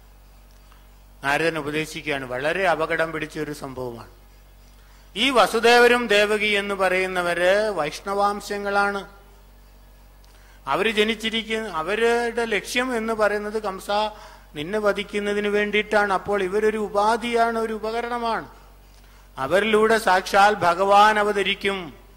[SPEAKER 1] നാരദൻ ഉപദേശിക്കുകയാണ് വളരെ അപകടം പിടിച്ച ഒരു സംഭവമാണ് ഈ വസുദേവരും ദേവകി എന്ന് പറയുന്നവര് വൈഷ്ണവാംശങ്ങളാണ് അവര് ജനിച്ചിരിക്കുന്ന അവരുടെ ലക്ഷ്യം എന്ന് പറയുന്നത് കംസ നിന്നെ വധിക്കുന്നതിന് വേണ്ടിയിട്ടാണ് അപ്പോൾ ഇവരൊരു ഉപാധിയാണ് ഒരു ഉപകരണമാണ് അവരിലൂടെ സാക്ഷാൽ ഭഗവാൻ അവതരിക്കും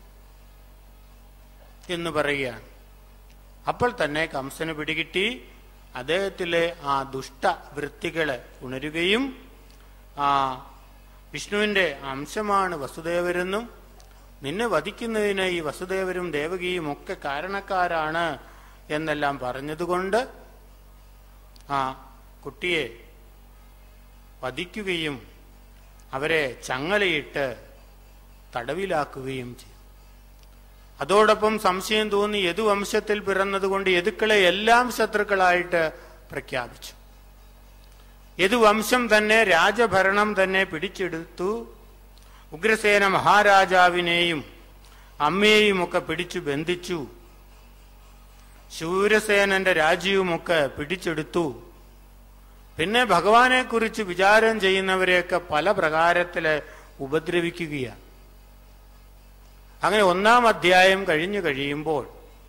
[SPEAKER 1] എന്ന് പറയുകയാണ് അപ്പോൾ തന്നെ കംസന് പിടികിട്ടി അദ്ദേഹത്തിലെ ആ ദുഷ്ട വൃത്തികളെ ഉണരുകയും ആ വിഷ്ണുവിന്റെ അംശമാണ് വസുദേവരെന്നും നിന്നെ വധിക്കുന്നതിന് ഈ വസുദേവരും ദേവകിയും ഒക്കെ കാരണക്കാരാണ് എന്നെല്ലാം പറഞ്ഞതുകൊണ്ട് ആ കുട്ടിയെ വധിക്കുകയും അവരെ ചങ്ങലയിട്ട് തടവിലാക്കുകയും ചെയ്തു അതോടൊപ്പം സംശയം തോന്നി യദുവംശത്തിൽ പിറന്നതുകൊണ്ട് യദുക്കളെ എല്ലാം ശത്രുക്കളായിട്ട് പ്രഖ്യാപിച്ചു യദുവംശം തന്നെ രാജഭരണം തന്നെ പിടിച്ചെടുത്തു ഉഗ്രസേന മഹാരാജാവിനെയും അമ്മയെയും ഒക്കെ പിടിച്ചു ബന്ധിച്ചു ശൂരസേനന്റെ രാജ്യവുമൊക്കെ പിടിച്ചെടുത്തു പിന്നെ ഭഗവാനെ കുറിച്ച് വിചാരം ചെയ്യുന്നവരെയൊക്കെ പല പ്രകാരത്തില് ഉപദ്രവിക്കുകയാണ് അങ്ങനെ ഒന്നാം അധ്യായം കഴിഞ്ഞു കഴിയുമ്പോൾ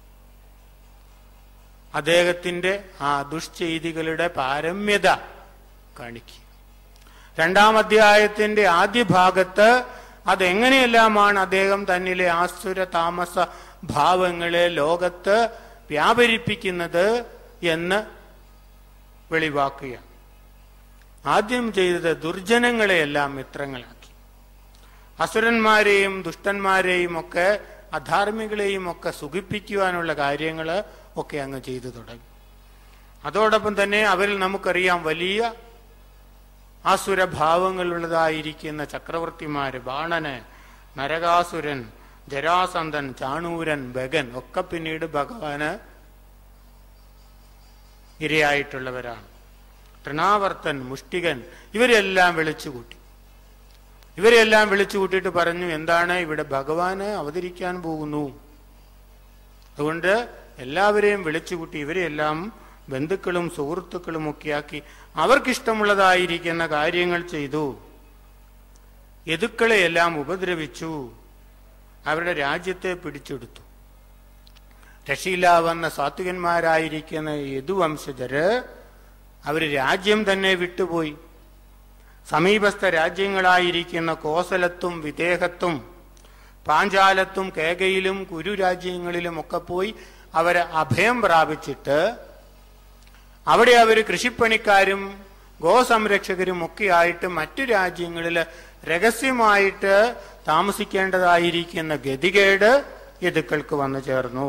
[SPEAKER 1] അദ്ദേഹത്തിന്റെ ആ ദുഷ്ചെയ്തികളുടെ പാരമ്യത കാണിക്കുക രണ്ടാം അധ്യായത്തിന്റെ ആദ്യ ഭാഗത്ത് അതെങ്ങനെയെല്ലാമാണ് അദ്ദേഹം തന്നിലെ ആസുര താമസ ഭാവങ്ങളെ ലോകത്ത് വ്യാപരിപ്പിക്കുന്നത് എന്ന് വെളിവാക്കുക ആദ്യം ചെയ്തത് ദുർജനങ്ങളെയെല്ലാം മിത്രങ്ങളാക്കി അസുരന്മാരെയും ദുഷ്ടന്മാരെയും ഒക്കെ അധാർമികളെയും ഒക്കെ സുഖിപ്പിക്കുവാനുള്ള കാര്യങ്ങൾ ഒക്കെ അങ്ങ് ചെയ്തു തുടങ്ങി അതോടൊപ്പം തന്നെ അവരിൽ നമുക്കറിയാം വലിയ ആസുരഭാവങ്ങളുള്ളതായിരിക്കുന്ന ചക്രവർത്തിമാര് ബാണന് നരകാസുരൻ ജരാസന്ധൻ ചാണൂരൻ ബഗൻ ഒക്കെ പിന്നീട് ഭഗവാന് ഇരയായിട്ടുള്ളവരാണ് തൃണാവർത്തൻ മുഷ്ടികൻ ഇവരെല്ലാം വിളിച്ചുകൂട്ടി ഇവരെല്ലാം വിളിച്ചു കൂട്ടിയിട്ട് പറഞ്ഞു എന്താണ് ഇവിടെ ഭഗവാന് അവതരിക്കാൻ പോകുന്നു അതുകൊണ്ട് എല്ലാവരെയും വിളിച്ചുകൂട്ടി ഇവരെല്ലാം ബന്ധുക്കളും സുഹൃത്തുക്കളും ഒക്കെ ആക്കി അവർക്കിഷ്ടമുള്ളതായിരിക്കുന്ന കാര്യങ്ങൾ ചെയ്തു യദുക്കളെയെല്ലാം ഉപദ്രവിച്ചു അവരുടെ രാജ്യത്തെ പിടിച്ചെടുത്തു രക്ഷയില്ലാവന്ന സാത്വികന്മാരായിരിക്കുന്ന യദുവംശജര് അവര് രാജ്യം തന്നെ വിട്ടുപോയി സമീപസ്ഥ രാജ്യങ്ങളായിരിക്കുന്ന കോസലത്തും വിദേഹത്തും പാഞ്ചാലത്തും കേകയിലും കുരു രാജ്യങ്ങളിലും ഒക്കെ പോയി അവരെ അഭയം പ്രാപിച്ചിട്ട് അവിടെ അവർ കൃഷിപ്പണിക്കാരും ഗോസംരക്ഷകരും ഒക്കെ ആയിട്ട് മറ്റു രാജ്യങ്ങളിൽ രഹസ്യമായിട്ട് താമസിക്കേണ്ടതായിരിക്കുന്ന ഗതികേട് യദുക്കൾക്ക് വന്നു ചേർന്നു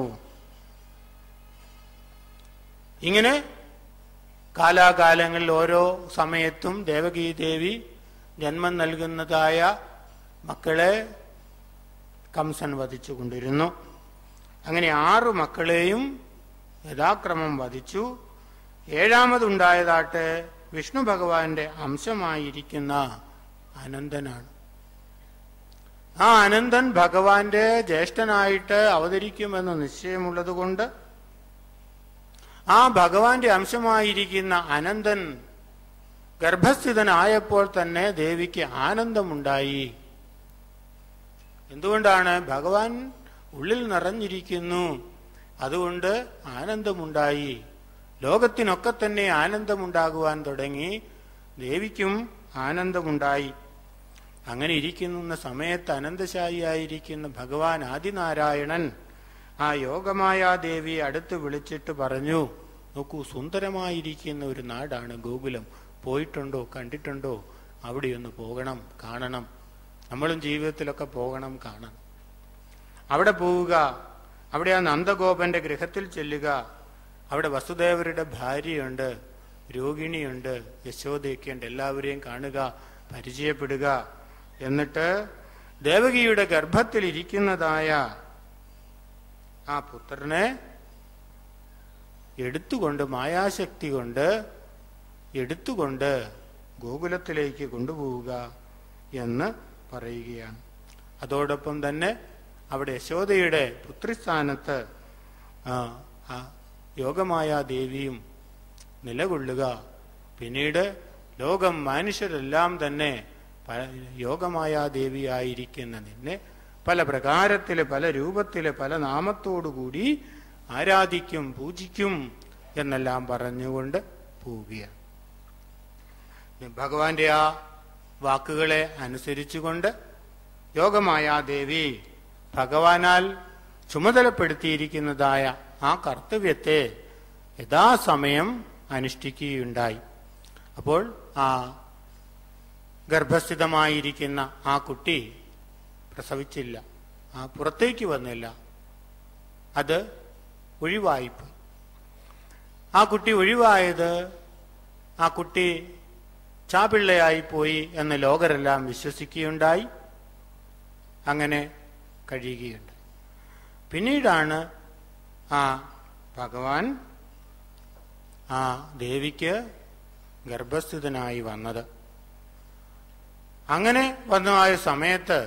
[SPEAKER 1] ഇങ്ങനെ കാലാകാലങ്ങളിൽ ഓരോ സമയത്തും ദേവകീ ദേവി ജന്മം നൽകുന്നതായ മക്കളെ കംസൻ വധിച്ചു കൊണ്ടിരുന്നു അങ്ങനെ ആറു മക്കളെയും യഥാക്രമം വധിച്ചു ഏഴാമതുണ്ടായതാട്ട് വിഷ്ണു ഭഗവാന്റെ അംശമായിരിക്കുന്ന അനന്തനാണ് ആ അനന്തൻ ഭഗവാന്റെ ജ്യേഷ്ഠനായിട്ട് അവതരിക്കുമെന്ന് നിശ്ചയമുള്ളതുകൊണ്ട് ആ ഭഗവാന്റെ അംശമായിരിക്കുന്ന അനന്തൻ ഗർഭസ്ഥിതനായപ്പോൾ തന്നെ ദേവിക്ക് ആനന്ദമുണ്ടായി എന്തുകൊണ്ടാണ് ഭഗവാൻ ഉള്ളിൽ നിറഞ്ഞിരിക്കുന്നു അതുകൊണ്ട് ആനന്ദമുണ്ടായി ലോകത്തിനൊക്കെ തന്നെ ആനന്ദമുണ്ടാകുവാൻ തുടങ്ങി ദേവിക്കും ആനന്ദമുണ്ടായി അങ്ങനെ ഇരിക്കുന്ന സമയത്ത് അനന്തശായിയായിരിക്കുന്ന ഭഗവാൻ ആദിനാരായണൻ ആ യോഗമായ ദേവിയെ അടുത്ത് വിളിച്ചിട്ട് പറഞ്ഞു നോക്കൂ സുന്ദരമായിരിക്കുന്ന ഒരു നാടാണ് ഗോകുലം പോയിട്ടുണ്ടോ കണ്ടിട്ടുണ്ടോ അവിടെയൊന്ന് പോകണം കാണണം നമ്മളും ജീവിതത്തിലൊക്കെ പോകണം കാണണം അവിടെ പോവുക അവിടെ ആ നന്ദഗോപന്റെ ഗൃഹത്തിൽ ചെല്ലുക അവിടെ വസുദേവരുടെ ഭാര്യയുണ്ട് രോഗിണിയുണ്ട് യശോദയൊക്കെ ഉണ്ട് എല്ലാവരെയും കാണുക പരിചയപ്പെടുക എന്നിട്ട് ദേവകിയുടെ ഗർഭത്തിൽ ഇരിക്കുന്നതായ ആ പുത്രനെ എടുത്തുകൊണ്ട് മായാശക്തി കൊണ്ട് എടുത്തുകൊണ്ട് ഗോകുലത്തിലേക്ക് കൊണ്ടുപോവുക എന്ന് പറയുകയാണ് അതോടൊപ്പം തന്നെ അവിടെ യശോദയുടെ പുത്രിസ്ഥാനത്ത് ആ, ആ യോഗമായ ദേവിയും നിലകൊള്ളുക പിന്നീട് ലോകം മനുഷ്യരെല്ലാം തന്നെ പ- യോഗമായ ദേവിയായിരിക്കുന്ന നിന്നെ പല പ്രകാരത്തില് പല രൂപത്തില് പല നാമത്തോടുകൂടി ആരാധിക്കും പൂജിക്കും എന്നെല്ലാം പറഞ്ഞുകൊണ്ട് പോവുകയാണ് ഭഗവാന്റെ ആ വാക്കുകളെ അനുസരിച്ചുകൊണ്ട് യോഗമായ ദേവി ഭഗവാനാൽ ചുമതലപ്പെടുത്തിയിരിക്കുന്നതായ ആ കർത്തവ്യത്തെ യഥാസമയം അനുഷ്ഠിക്കുകയുണ്ടായി അപ്പോൾ ആ ഗർഭസ്ഥിതമായിരിക്കുന്ന ആ കുട്ടി പ്രസവിച്ചില്ല ആ പുറത്തേക്ക് വന്നില്ല അത് ഒഴിവായിപ്പോയി ആ കുട്ടി ഒഴിവായത് ആ കുട്ടി ചാപിള്ളയായി പോയി എന്ന് ലോകരെല്ലാം വിശ്വസിക്കുകയുണ്ടായി അങ്ങനെ കഴിയുകയുണ്ട് പിന്നീടാണ് ആ ഭഗവാൻ ആ ദേവിക്ക് ഗർഭസ്ഥിതനായി വന്നത് അങ്ങനെ വന്നതായ സമയത്ത്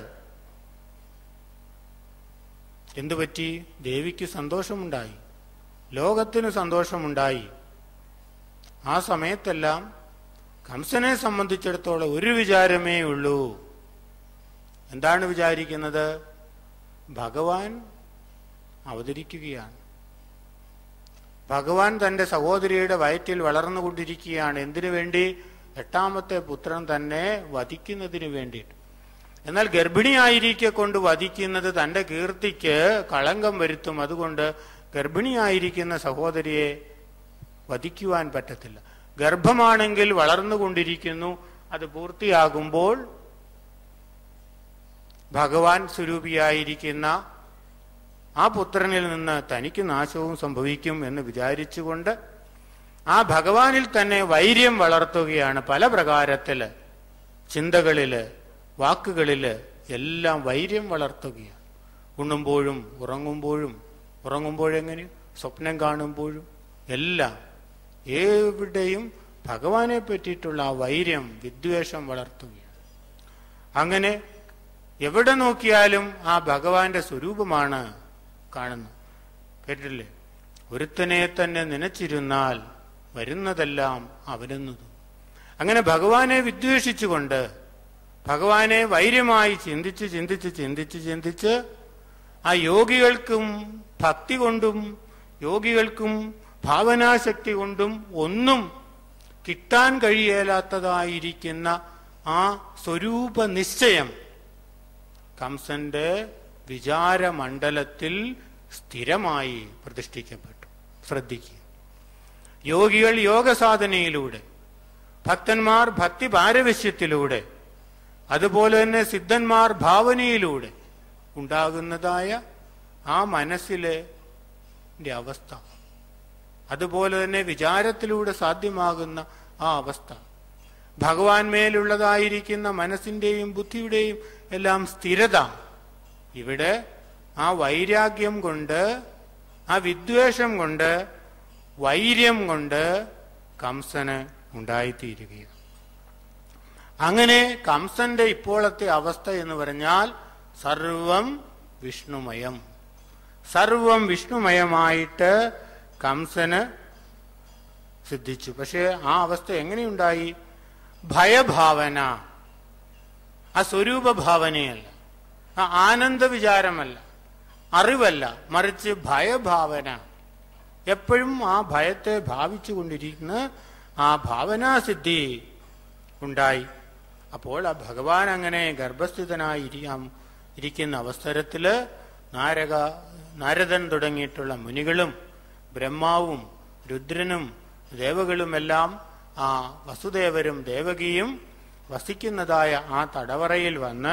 [SPEAKER 1] എന്തുപറ്റി ദേവിക്ക് സന്തോഷമുണ്ടായി ലോകത്തിന് സന്തോഷമുണ്ടായി ആ സമയത്തെല്ലാം കംസനെ സംബന്ധിച്ചിടത്തോളം ഒരു വിചാരമേ ഉള്ളൂ എന്താണ് വിചാരിക്കുന്നത് ഭഗവാൻ അവതരിക്കുകയാണ് ഭഗവാൻ തന്റെ സഹോദരിയുടെ വയറ്റിൽ വളർന്നുകൊണ്ടിരിക്കുകയാണ് എന്തിനു വേണ്ടി എട്ടാമത്തെ പുത്രൻ തന്നെ വധിക്കുന്നതിന് വേണ്ടിയിട്ട് എന്നാൽ ഗർഭിണിയായിരിക്കെ കൊണ്ട് വധിക്കുന്നത് തന്റെ കീർത്തിക്ക് കളങ്കം വരുത്തും അതുകൊണ്ട് ഗർഭിണിയായിരിക്കുന്ന സഹോദരിയെ വധിക്കുവാൻ പറ്റത്തില്ല ഗർഭമാണെങ്കിൽ വളർന്നുകൊണ്ടിരിക്കുന്നു അത് പൂർത്തിയാകുമ്പോൾ ഭഗവാൻ സ്വരൂപിയായിരിക്കുന്ന ആ പുത്രനിൽ നിന്ന് തനിക്ക് നാശവും സംഭവിക്കും എന്ന് വിചാരിച്ചുകൊണ്ട് ആ ഭഗവാനിൽ തന്നെ വൈര്യം വളർത്തുകയാണ് പല പ്രകാരത്തില് ചിന്തകളില് വാക്കുകളില് എല്ലാം വൈര്യം വളർത്തുകയാണ് ഉണ്ണുമ്പോഴും ഉറങ്ങുമ്പോഴും ഉറങ്ങുമ്പോഴെങ്ങനെ സ്വപ്നം കാണുമ്പോഴും എല്ലാം എവിടെയും ഭഗവാനെ പറ്റിയിട്ടുള്ള ആ വൈര്യം വിദ്വേഷം വളർത്തുകയാണ് അങ്ങനെ എവിടെ നോക്കിയാലും ആ ഭഗവാന്റെ സ്വരൂപമാണ് കാണുന്നത് കേട്ടിട്ടില്ലേ ഒരുത്തനെ തന്നെ നനച്ചിരുന്നാൽ വരുന്നതെല്ലാം അവനെന്നത് അങ്ങനെ ഭഗവാനെ വിദ്വേഷിച്ചുകൊണ്ട് ഭഗവാനെ വൈര്യമായി ചിന്തിച്ച് ചിന്തിച്ച് ചിന്തിച്ച് ചിന്തിച്ച് ആ യോഗികൾക്കും ഭക്തി കൊണ്ടും യോഗികൾക്കും ഭാവനാശക്തി കൊണ്ടും ഒന്നും കിട്ടാൻ കഴിയേലാത്തതായിരിക്കുന്ന ആ സ്വരൂപ നിശ്ചയം കംസന്റെ വിചാരമണ്ഡലത്തിൽ സ്ഥിരമായി പ്രതിഷ്ഠിക്കപ്പെട്ടു ശ്രദ്ധിക്കുക യോഗികൾ യോഗസാധനയിലൂടെ ഭക്തന്മാർ ഭക്തി പാരവശ്യത്തിലൂടെ അതുപോലെ തന്നെ സിദ്ധന്മാർ ഭാവനയിലൂടെ ഉണ്ടാകുന്നതായ ആ മനസ്സിലെ ന്റെ അവസ്ഥ അതുപോലെ തന്നെ വിചാരത്തിലൂടെ സാധ്യമാകുന്ന ആ അവസ്ഥ ഭഗവാൻ മേലുള്ളതായിരിക്കുന്ന മനസ്സിന്റെയും ബുദ്ധിയുടെയും എല്ലാം സ്ഥിരത ഇവിടെ ആ വൈരാഗ്യം കൊണ്ട് ആ വിദ്വേഷം കൊണ്ട് വൈര്യം കൊണ്ട് കംസന് ഉണ്ടായിത്തീരുകയാണ് അങ്ങനെ കംസന്റെ ഇപ്പോഴത്തെ അവസ്ഥ എന്ന് പറഞ്ഞാൽ സർവം വിഷ്ണുമയം സർവം വിഷ്ണുമയമായിട്ട് കംസന് സിദ്ധിച്ചു പക്ഷെ ആ അവസ്ഥ എങ്ങനെയുണ്ടായി ഭയഭാവന ആ സ്വരൂപ ഭാവനയല്ല ആ ആനന്ദ വിചാരമല്ല അറിവല്ല മറിച്ച് ഭയഭാവന എപ്പോഴും ആ ഭയത്തെ ഭാവിച്ചു കൊണ്ടിരിക്കുന്ന ആ ഭാവനാസിദ്ധി ഉണ്ടായി അപ്പോൾ ആ ഭഗവാൻ അങ്ങനെ ഗർഭസ്ഥിതനായി ഇരിക്കാം ഇരിക്കുന്ന അവസരത്തില് നാരക നാരദൻ തുടങ്ങിയിട്ടുള്ള മുനികളും ബ്രഹ്മാവും രുദ്രനും ദേവകളുമെല്ലാം ആ വസുദേവരും ദേവകിയും വസിക്കുന്നതായ ആ തടവറയിൽ വന്ന്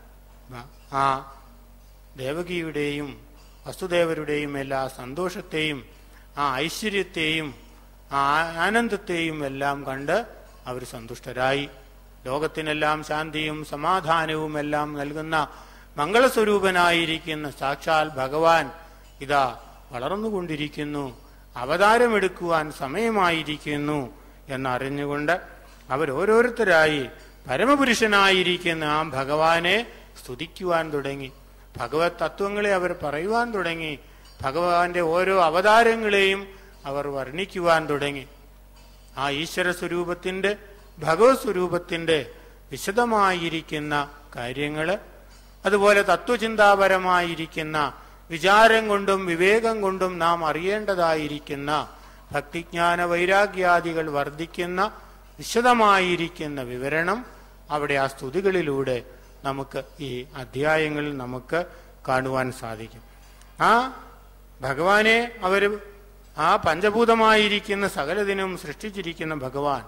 [SPEAKER 1] ആ ദേവകിയുടെയും വസുദേവരുടെയും എല്ലാ സന്തോഷത്തെയും ആ ഐശ്വര്യത്തെയും ആ ആനന്ദത്തെയും എല്ലാം കണ്ട് അവർ സന്തുഷ്ടരായി ലോകത്തിനെല്ലാം ശാന്തിയും സമാധാനവും എല്ലാം നൽകുന്ന മംഗളസ്വരൂപനായിരിക്കുന്ന സാക്ഷാൽ ഭഗവാൻ ഇതാ വളർന്നുകൊണ്ടിരിക്കുന്നു അവതാരമെടുക്കുവാൻ സമയമായിരിക്കുന്നു എന്നറിഞ്ഞുകൊണ്ട് അവരോരോരുത്തരായി പരമപുരുഷനായിരിക്കുന്ന ആ ഭഗവാനെ സ്തുതിക്കുവാൻ തുടങ്ങി ഭഗവത് തത്വങ്ങളെ അവർ പറയുവാൻ തുടങ്ങി ഭഗവാന്റെ ഓരോ അവതാരങ്ങളെയും അവർ വർണ്ണിക്കുവാൻ തുടങ്ങി ആ ഈശ്വര സ്വരൂപത്തിന്റെ ഭഗവത് സ്വരൂപത്തിന്റെ വിശദമായിരിക്കുന്ന കാര്യങ്ങള് അതുപോലെ തത്വചിന്താപരമായിരിക്കുന്ന വിചാരം കൊണ്ടും വിവേകം കൊണ്ടും നാം അറിയേണ്ടതായിരിക്കുന്ന ഭക്തിജ്ഞാന വൈരാഗ്യാദികൾ വർദ്ധിക്കുന്ന വിശദമായിരിക്കുന്ന വിവരണം അവിടെ ആ സ്തുതികളിലൂടെ നമുക്ക് ഈ അധ്യായങ്ങളിൽ നമുക്ക് കാണുവാൻ സാധിക്കും ആ ഭഗവാനെ അവർ ആ പഞ്ചഭൂതമായിരിക്കുന്ന സകലതിനും സൃഷ്ടിച്ചിരിക്കുന്ന ഭഗവാൻ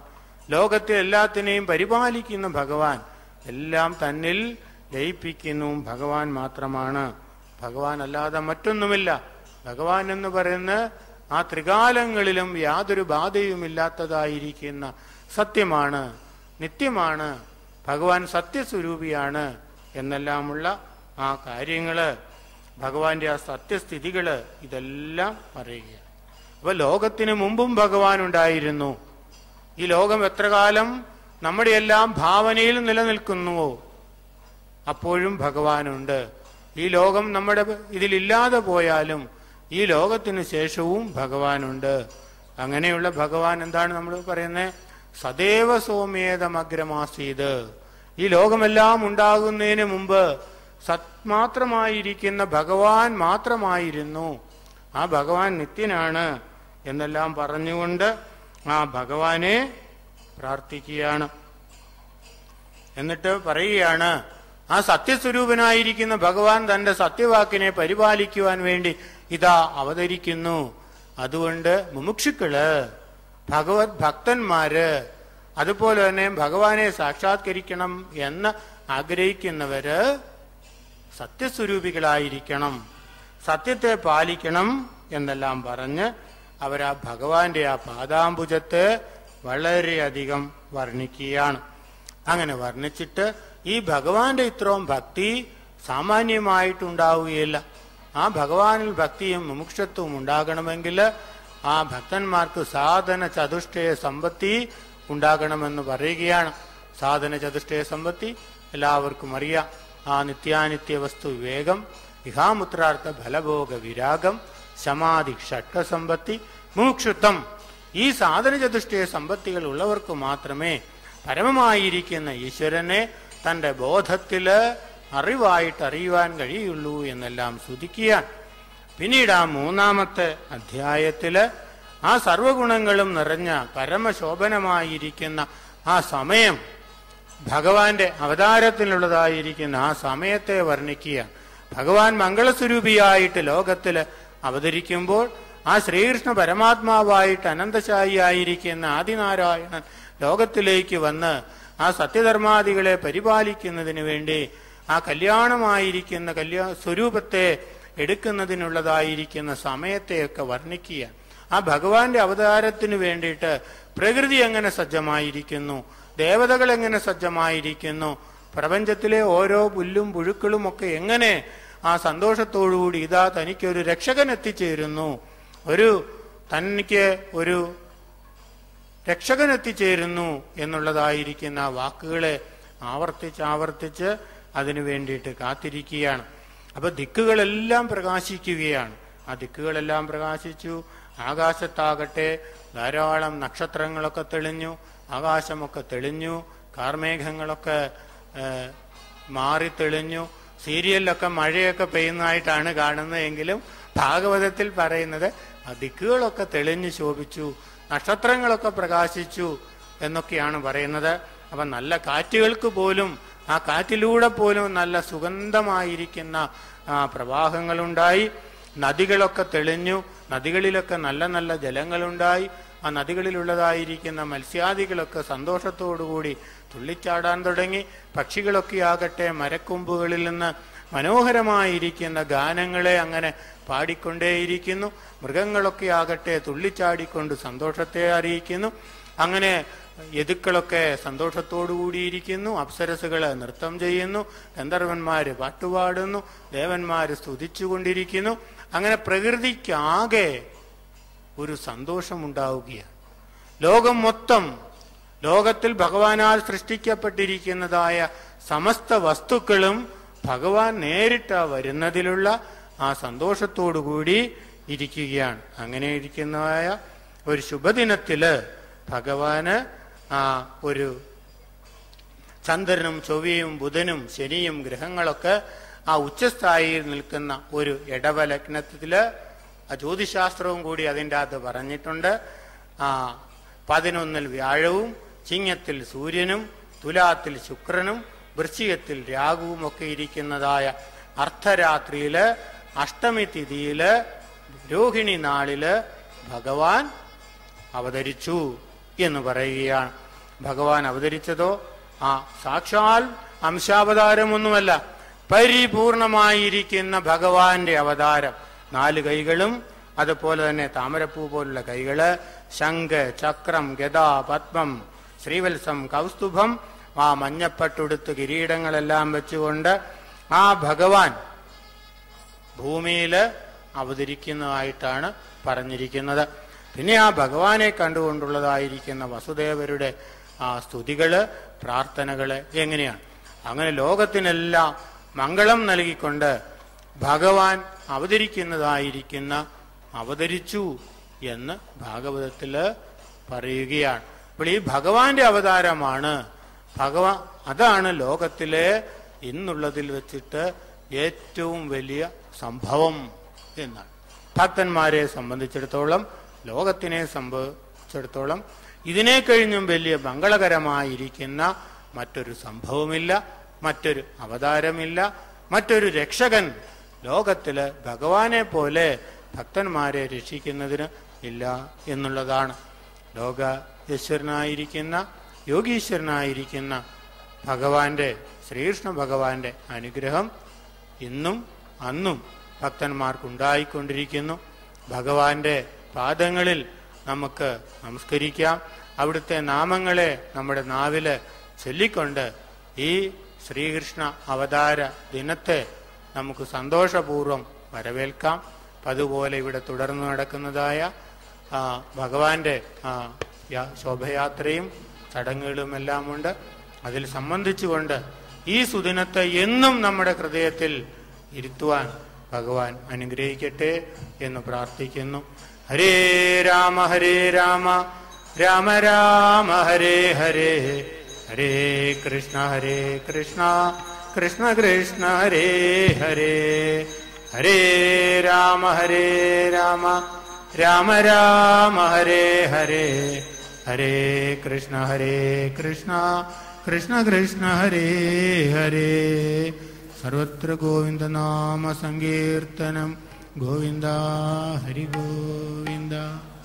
[SPEAKER 1] ലോകത്തെ എല്ലാത്തിനെയും പരിപാലിക്കുന്ന ഭഗവാൻ എല്ലാം തന്നിൽ ലയിപ്പിക്കുന്നു ഭഗവാൻ മാത്രമാണ് ഭഗവാൻ അല്ലാതെ മറ്റൊന്നുമില്ല ഭഗവാൻ എന്ന് പറയുന്ന ആ ത്രികാലങ്ങളിലും യാതൊരു ബാധയുമില്ലാത്തതായിരിക്കുന്ന സത്യമാണ് നിത്യമാണ് ഭഗവാൻ സത്യസ്വരൂപിയാണ് എന്നെല്ലാമുള്ള ആ കാര്യങ്ങള് ഭഗവാന്റെ ആ സത്യസ്ഥിതികള് ഇതെല്ലാം പറയുകയാണ് അപ്പൊ ലോകത്തിന് മുമ്പും ഭഗവാൻ ഉണ്ടായിരുന്നു ഈ ലോകം എത്ര കാലം നമ്മുടെ എല്ലാം ഭാവനയിൽ നിലനിൽക്കുന്നുവോ അപ്പോഴും ഭഗവാനുണ്ട് ഈ ലോകം നമ്മുടെ ഇതിലില്ലാതെ പോയാലും ഈ ലോകത്തിന് ശേഷവും ഭഗവാനുണ്ട് അങ്ങനെയുള്ള ഭഗവാൻ എന്താണ് നമ്മൾ പറയുന്നത് സദൈവ സോമേതമഗ്രമാസീത് ഈ ലോകമെല്ലാം ഉണ്ടാകുന്നതിന് മുമ്പ് സത്മാത്രമായിരിക്കുന്ന ഭഗവാൻ മാത്രമായിരുന്നു ആ ഭഗവാൻ നിത്യനാണ് എന്നെല്ലാം പറഞ്ഞുകൊണ്ട് ആ ഭഗവാനെ പ്രാർത്ഥിക്കുകയാണ് എന്നിട്ട് പറയുകയാണ് ആ സത്യസ്വരൂപനായിരിക്കുന്ന ഭഗവാൻ തന്റെ സത്യവാക്കിനെ പരിപാലിക്കുവാൻ വേണ്ടി ഇതാ അവതരിക്കുന്നു അതുകൊണ്ട് മുമുക്ഷുക്കള് ഭഗവത് ഭക്തന്മാര് അതുപോലെ തന്നെ ഭഗവാനെ സാക്ഷാത്കരിക്കണം എന്ന് ആഗ്രഹിക്കുന്നവര് സത്യസ്വരൂപികളായിരിക്കണം സത്യത്തെ പാലിക്കണം എന്നെല്ലാം പറഞ്ഞ് അവരാ ഭഗവാന്റെ ആ പാദാംബുജത്തെ വളരെയധികം വർണ്ണിക്കുകയാണ് അങ്ങനെ വർണ്ണിച്ചിട്ട് ഈ ഭഗവാന്റെ ഇത്രയും ഭക്തി സാമാന്യമായിട്ടുണ്ടാവുകയില്ല ആ ഭഗവാനിൽ ഭക്തിയും മുമുക്ഷത്വവും ഉണ്ടാകണമെങ്കിൽ ആ ഭക്തന്മാർക്ക് സാധന ചതുഷ്ടയ സമ്പത്തി ഉണ്ടാകണമെന്ന് പറയുകയാണ് സാധന ചതുഷ്ടയ സമ്പത്തി എല്ലാവർക്കും അറിയാം ആ നിത്യാനിത്യ വസ്തു വിവേകം ഇഹാമുത്രാർത്ഥ ഫലഭോഗ വിരാഗം സമാധി ഷഡ്കസമ്പത്തി മുമുക്ഷുത്വം ഈ സാധന ചതുഷ്ടയ സമ്പത്തികൾ ഉള്ളവർക്ക് മാത്രമേ പരമമായിരിക്കുന്ന ഈശ്വരനെ തന്റെ ബോധത്തില് അറിവായിട്ട് അറിയുവാൻ കഴിയുള്ളൂ എന്നെല്ലാം സ്തുതിക്കുകയാണ് പിന്നീട് ആ മൂന്നാമത്തെ അധ്യായത്തില് ആ സർവഗുണങ്ങളും നിറഞ്ഞ പരമശോഭനമായിരിക്കുന്ന ആ സമയം ഭഗവാന്റെ അവതാരത്തിലുള്ളതായിരിക്കുന്ന ആ സമയത്തെ വർണ്ണിക്കുക ഭഗവാൻ മംഗളസ്വരൂപിയായിട്ട് ലോകത്തില് അവതരിക്കുമ്പോൾ ആ ശ്രീകൃഷ്ണ പരമാത്മാവായിട്ട് അനന്തശായിയായിരിക്കുന്ന ആദിനാരായണൻ ലോകത്തിലേക്ക് വന്ന് ആ സത്യധർമാദികളെ പരിപാലിക്കുന്നതിന് വേണ്ടി ആ കല്യാണമായിരിക്കുന്ന കല്യാ സ്വരൂപത്തെ എടുക്കുന്നതിനുള്ളതായിരിക്കുന്ന സമയത്തെയൊക്കെ വർണ്ണിക്കുക ആ ഭഗവാന്റെ അവതാരത്തിന് വേണ്ടിയിട്ട് പ്രകൃതി എങ്ങനെ സജ്ജമായിരിക്കുന്നു ദേവതകൾ എങ്ങനെ സജ്ജമായിരിക്കുന്നു പ്രപഞ്ചത്തിലെ ഓരോ പുല്ലും പുഴുക്കളും ഒക്കെ എങ്ങനെ ആ സന്തോഷത്തോടുകൂടി ഇതാ തനിക്കൊരു രക്ഷകൻ എത്തിച്ചേരുന്നു ഒരു തനിക്ക് ഒരു രക്ഷകൻ എത്തിച്ചേരുന്നു എന്നുള്ളതായിരിക്കുന്ന ആ വാക്കുകളെ ആവർത്തിച്ച് ആവർത്തിച്ച് അതിനു വേണ്ടിയിട്ട് കാത്തിരിക്കുകയാണ് അപ്പൊ ദിക്കുകളെല്ലാം പ്രകാശിക്കുകയാണ് ആ ദിക്കുകളെല്ലാം പ്രകാശിച്ചു ആകാശത്താകട്ടെ ധാരാളം നക്ഷത്രങ്ങളൊക്കെ തെളിഞ്ഞു ആകാശമൊക്കെ തെളിഞ്ഞു കാർമേഘങ്ങളൊക്കെ ഏഹ്, മാറി തെളിഞ്ഞു സീരിയലിലൊക്കെ മഴയൊക്കെ പെയ്യുന്നതായിട്ടാണ് കാണുന്നതെങ്കിലും ഭാഗവതത്തിൽ പറയുന്നത് ആ ദിക്കുകളൊക്കെ തെളിഞ്ഞു ശോഭിച്ചു നക്ഷത്രങ്ങളൊക്കെ പ്രകാശിച്ചു എന്നൊക്കെയാണ് പറയുന്നത് അപ്പൊ നല്ല കാറ്റുകൾക്ക് പോലും ആ കാറ്റിലൂടെ പോലും നല്ല സുഗന്ധമായിരിക്കുന്ന ആ, പ്രവാഹങ്ങളുണ്ടായി നദികളൊക്കെ തെളിഞ്ഞു നദികളിലൊക്കെ നല്ല നല്ല ജലങ്ങളുണ്ടായി ആ നദികളിലുള്ളതായിരിക്കുന്ന മത്സ്യാദികളൊക്കെ സന്തോഷത്തോടുകൂടി തുള്ളിച്ചാടാൻ തുടങ്ങി പക്ഷികളൊക്കെ ആകട്ടെ മരക്കൊമ്പുകളിൽ നിന്ന് മനോഹരമായിരിക്കുന്ന ഗാനങ്ങളെ അങ്ങനെ പാടിക്കൊണ്ടേയിരിക്കുന്നു മൃഗങ്ങളൊക്കെ ആകട്ടെ തുള്ളിച്ചാടിക്കൊണ്ട് സന്തോഷത്തെ അറിയിക്കുന്നു അങ്ങനെ യതുക്കളൊക്കെ സന്തോഷത്തോടുകൂടിയിരിക്കുന്നു അപ്സരസുകള് നൃത്തം ചെയ്യുന്നു ഗന്ധർവന്മാര് പാട്ടുപാടുന്നു ദേവന്മാര് സ്തുതിച്ചുകൊണ്ടിരിക്കുന്നു അങ്ങനെ പ്രകൃതിക്കാകെ ഒരു സന്തോഷമുണ്ടാവുകയാണ് ലോകം മൊത്തം ലോകത്തിൽ ഭഗവാനാൽ സൃഷ്ടിക്കപ്പെട്ടിരിക്കുന്നതായ സമസ്ത വസ്തുക്കളും ഭഗവാൻ നേരിട്ട് വരുന്നതിലുള്ള ആ സന്തോഷത്തോടുകൂടി ഇരിക്കുകയാണ് അങ്ങനെ ഇരിക്കുന്നതായ ഒരു ശുഭദിനത്തില് ഭഗവാന് ആ ഒരു ചന്ദ്രനും ചൊവ്വയും ബുധനും ശനിയും ഗ്രഹങ്ങളൊക്കെ ആ ഉച്ചസ്ഥായിയിൽ നിൽക്കുന്ന ഒരു ഇടവലഗ്നത്തില് ആ ജ്യോതിശാസ്ത്രവും കൂടി അതിൻ്റെ അകത്ത് പറഞ്ഞിട്ടുണ്ട് ആ പതിനൊന്നിൽ വ്യാഴവും ചിങ്ങത്തിൽ സൂര്യനും തുലാത്തിൽ ശുക്രനും വൃശ്ചികത്തിൽ രാഹുവും ഒക്കെ ഇരിക്കുന്നതായ അർദ്ധരാത്രിയില് അഷ്ടമി തിഥിയില് രോഹിണി നാളില് ഭഗവാൻ അവതരിച്ചു എന്ന് പറയുകയാണ് ഭഗവാൻ അവതരിച്ചതോ ആ സാക്ഷാൽ അംശാവതാരമൊന്നുമല്ല പരിപൂർണമായിരിക്കുന്ന ഭഗവാന്റെ അവതാരം നാല് കൈകളും അതുപോലെ തന്നെ താമരപ്പൂ പോലുള്ള കൈകള് ശംഖ് ചക്രം ഗദ പത്മം ശ്രീവത്സം കൗസ്തുഭം ആ മഞ്ഞപ്പട്ടുടുത്ത് കിരീടങ്ങളെല്ലാം വെച്ചുകൊണ്ട് ആ ഭഗവാൻ ഭൂമിയിൽ അവതരിക്കുന്നതായിട്ടാണ് പറഞ്ഞിരിക്കുന്നത് പിന്നെ ആ ഭഗവാനെ കണ്ടുകൊണ്ടുള്ളതായിരിക്കുന്ന വസുദേവരുടെ ആ സ്തുതികള് പ്രാർത്ഥനകള് എങ്ങനെയാണ് അങ്ങനെ ലോകത്തിനെല്ലാം മംഗളം നൽകിക്കൊണ്ട് ഭഗവാൻ അവതരിക്കുന്നതായിരിക്കുന്ന അവതരിച്ചു എന്ന് ഭാഗവതത്തില് പറയുകയാണ് അപ്പോൾ ഈ ഭഗവാന്റെ അവതാരമാണ് ഭഗവാൻ അതാണ് ലോകത്തിലെ ഇന്നുള്ളതിൽ വെച്ചിട്ട് ഏറ്റവും വലിയ സംഭവം എന്നാണ് ഭക്തന്മാരെ സംബന്ധിച്ചിടത്തോളം ലോകത്തിനെ സംബന്ധിച്ചിടത്തോളം ഇതിനെ കഴിഞ്ഞും വലിയ മംഗളകരമായിരിക്കുന്ന മറ്റൊരു സംഭവമില്ല മറ്റൊരു അവതാരമില്ല മറ്റൊരു രക്ഷകൻ ലോകത്തില് ഭഗവാനെ പോലെ ഭക്തന്മാരെ രക്ഷിക്കുന്നതിന് ഇല്ല എന്നുള്ളതാണ് ലോക ഈശ്വരനായിരിക്കുന്ന യോഗീശ്വരനായിരിക്കുന്ന ഭഗവാന്റെ ശ്രീകൃഷ്ണ ഭഗവാന്റെ അനുഗ്രഹം ഇന്നും അന്നും ഭക്തന്മാർക്കുണ്ടായിക്കൊണ്ടിരിക്കുന്നു ഭഗവാന്റെ പാദങ്ങളിൽ നമുക്ക് നമസ്കരിക്കാം അവിടുത്തെ നാമങ്ങളെ നമ്മുടെ നാവില് ചൊല്ലിക്കൊണ്ട് ഈ ശ്രീകൃഷ്ണ അവതാര ദിനത്തെ നമുക്ക് സന്തോഷപൂർവ്വം വരവേൽക്കാം അപ്പൊ അതുപോലെ ഇവിടെ തുടർന്ന് നടക്കുന്നതായ ആ, ഭഗവാന്റെ ആ, യാ- ശോഭയാത്രയും ചടങ്ങുകളുമെല്ലാം ഉണ്ട് അതിൽ സംബന്ധിച്ചുകൊണ്ട് ഈ സുദിനത്തെ എന്നും നമ്മുടെ ഹൃദയത്തിൽ ഇരുത്തുവാൻ ഭഗവാൻ അനുഗ്രഹിക്കട്ടെ എന്ന് പ്രാർത്ഥിക്കുന്നു ഹരേ രാമ ഹരേ രാമ രാമ രാമ ഹരേ ഹരേ ഹരേ കൃഷ്ണ ഹരേ കൃഷ്ണ കൃഷ്ണ കൃഷ്ണ ഹരേ ഹരേ ഹരേ രാമ ഹരേ രാമ രാമ രാമ ഹരേ ഹരേ ഹരേ കൃഷ്ണ ഹരേ കൃഷ്ണ കൃഷ്ണ കൃഷ്ണ ഹരേ ഹരേ സർവത്ര ഗോവിന്ദനാമ സങ്കീർത്തനം ഗോവിന്ദ ഹരി ഗോവിന്ദ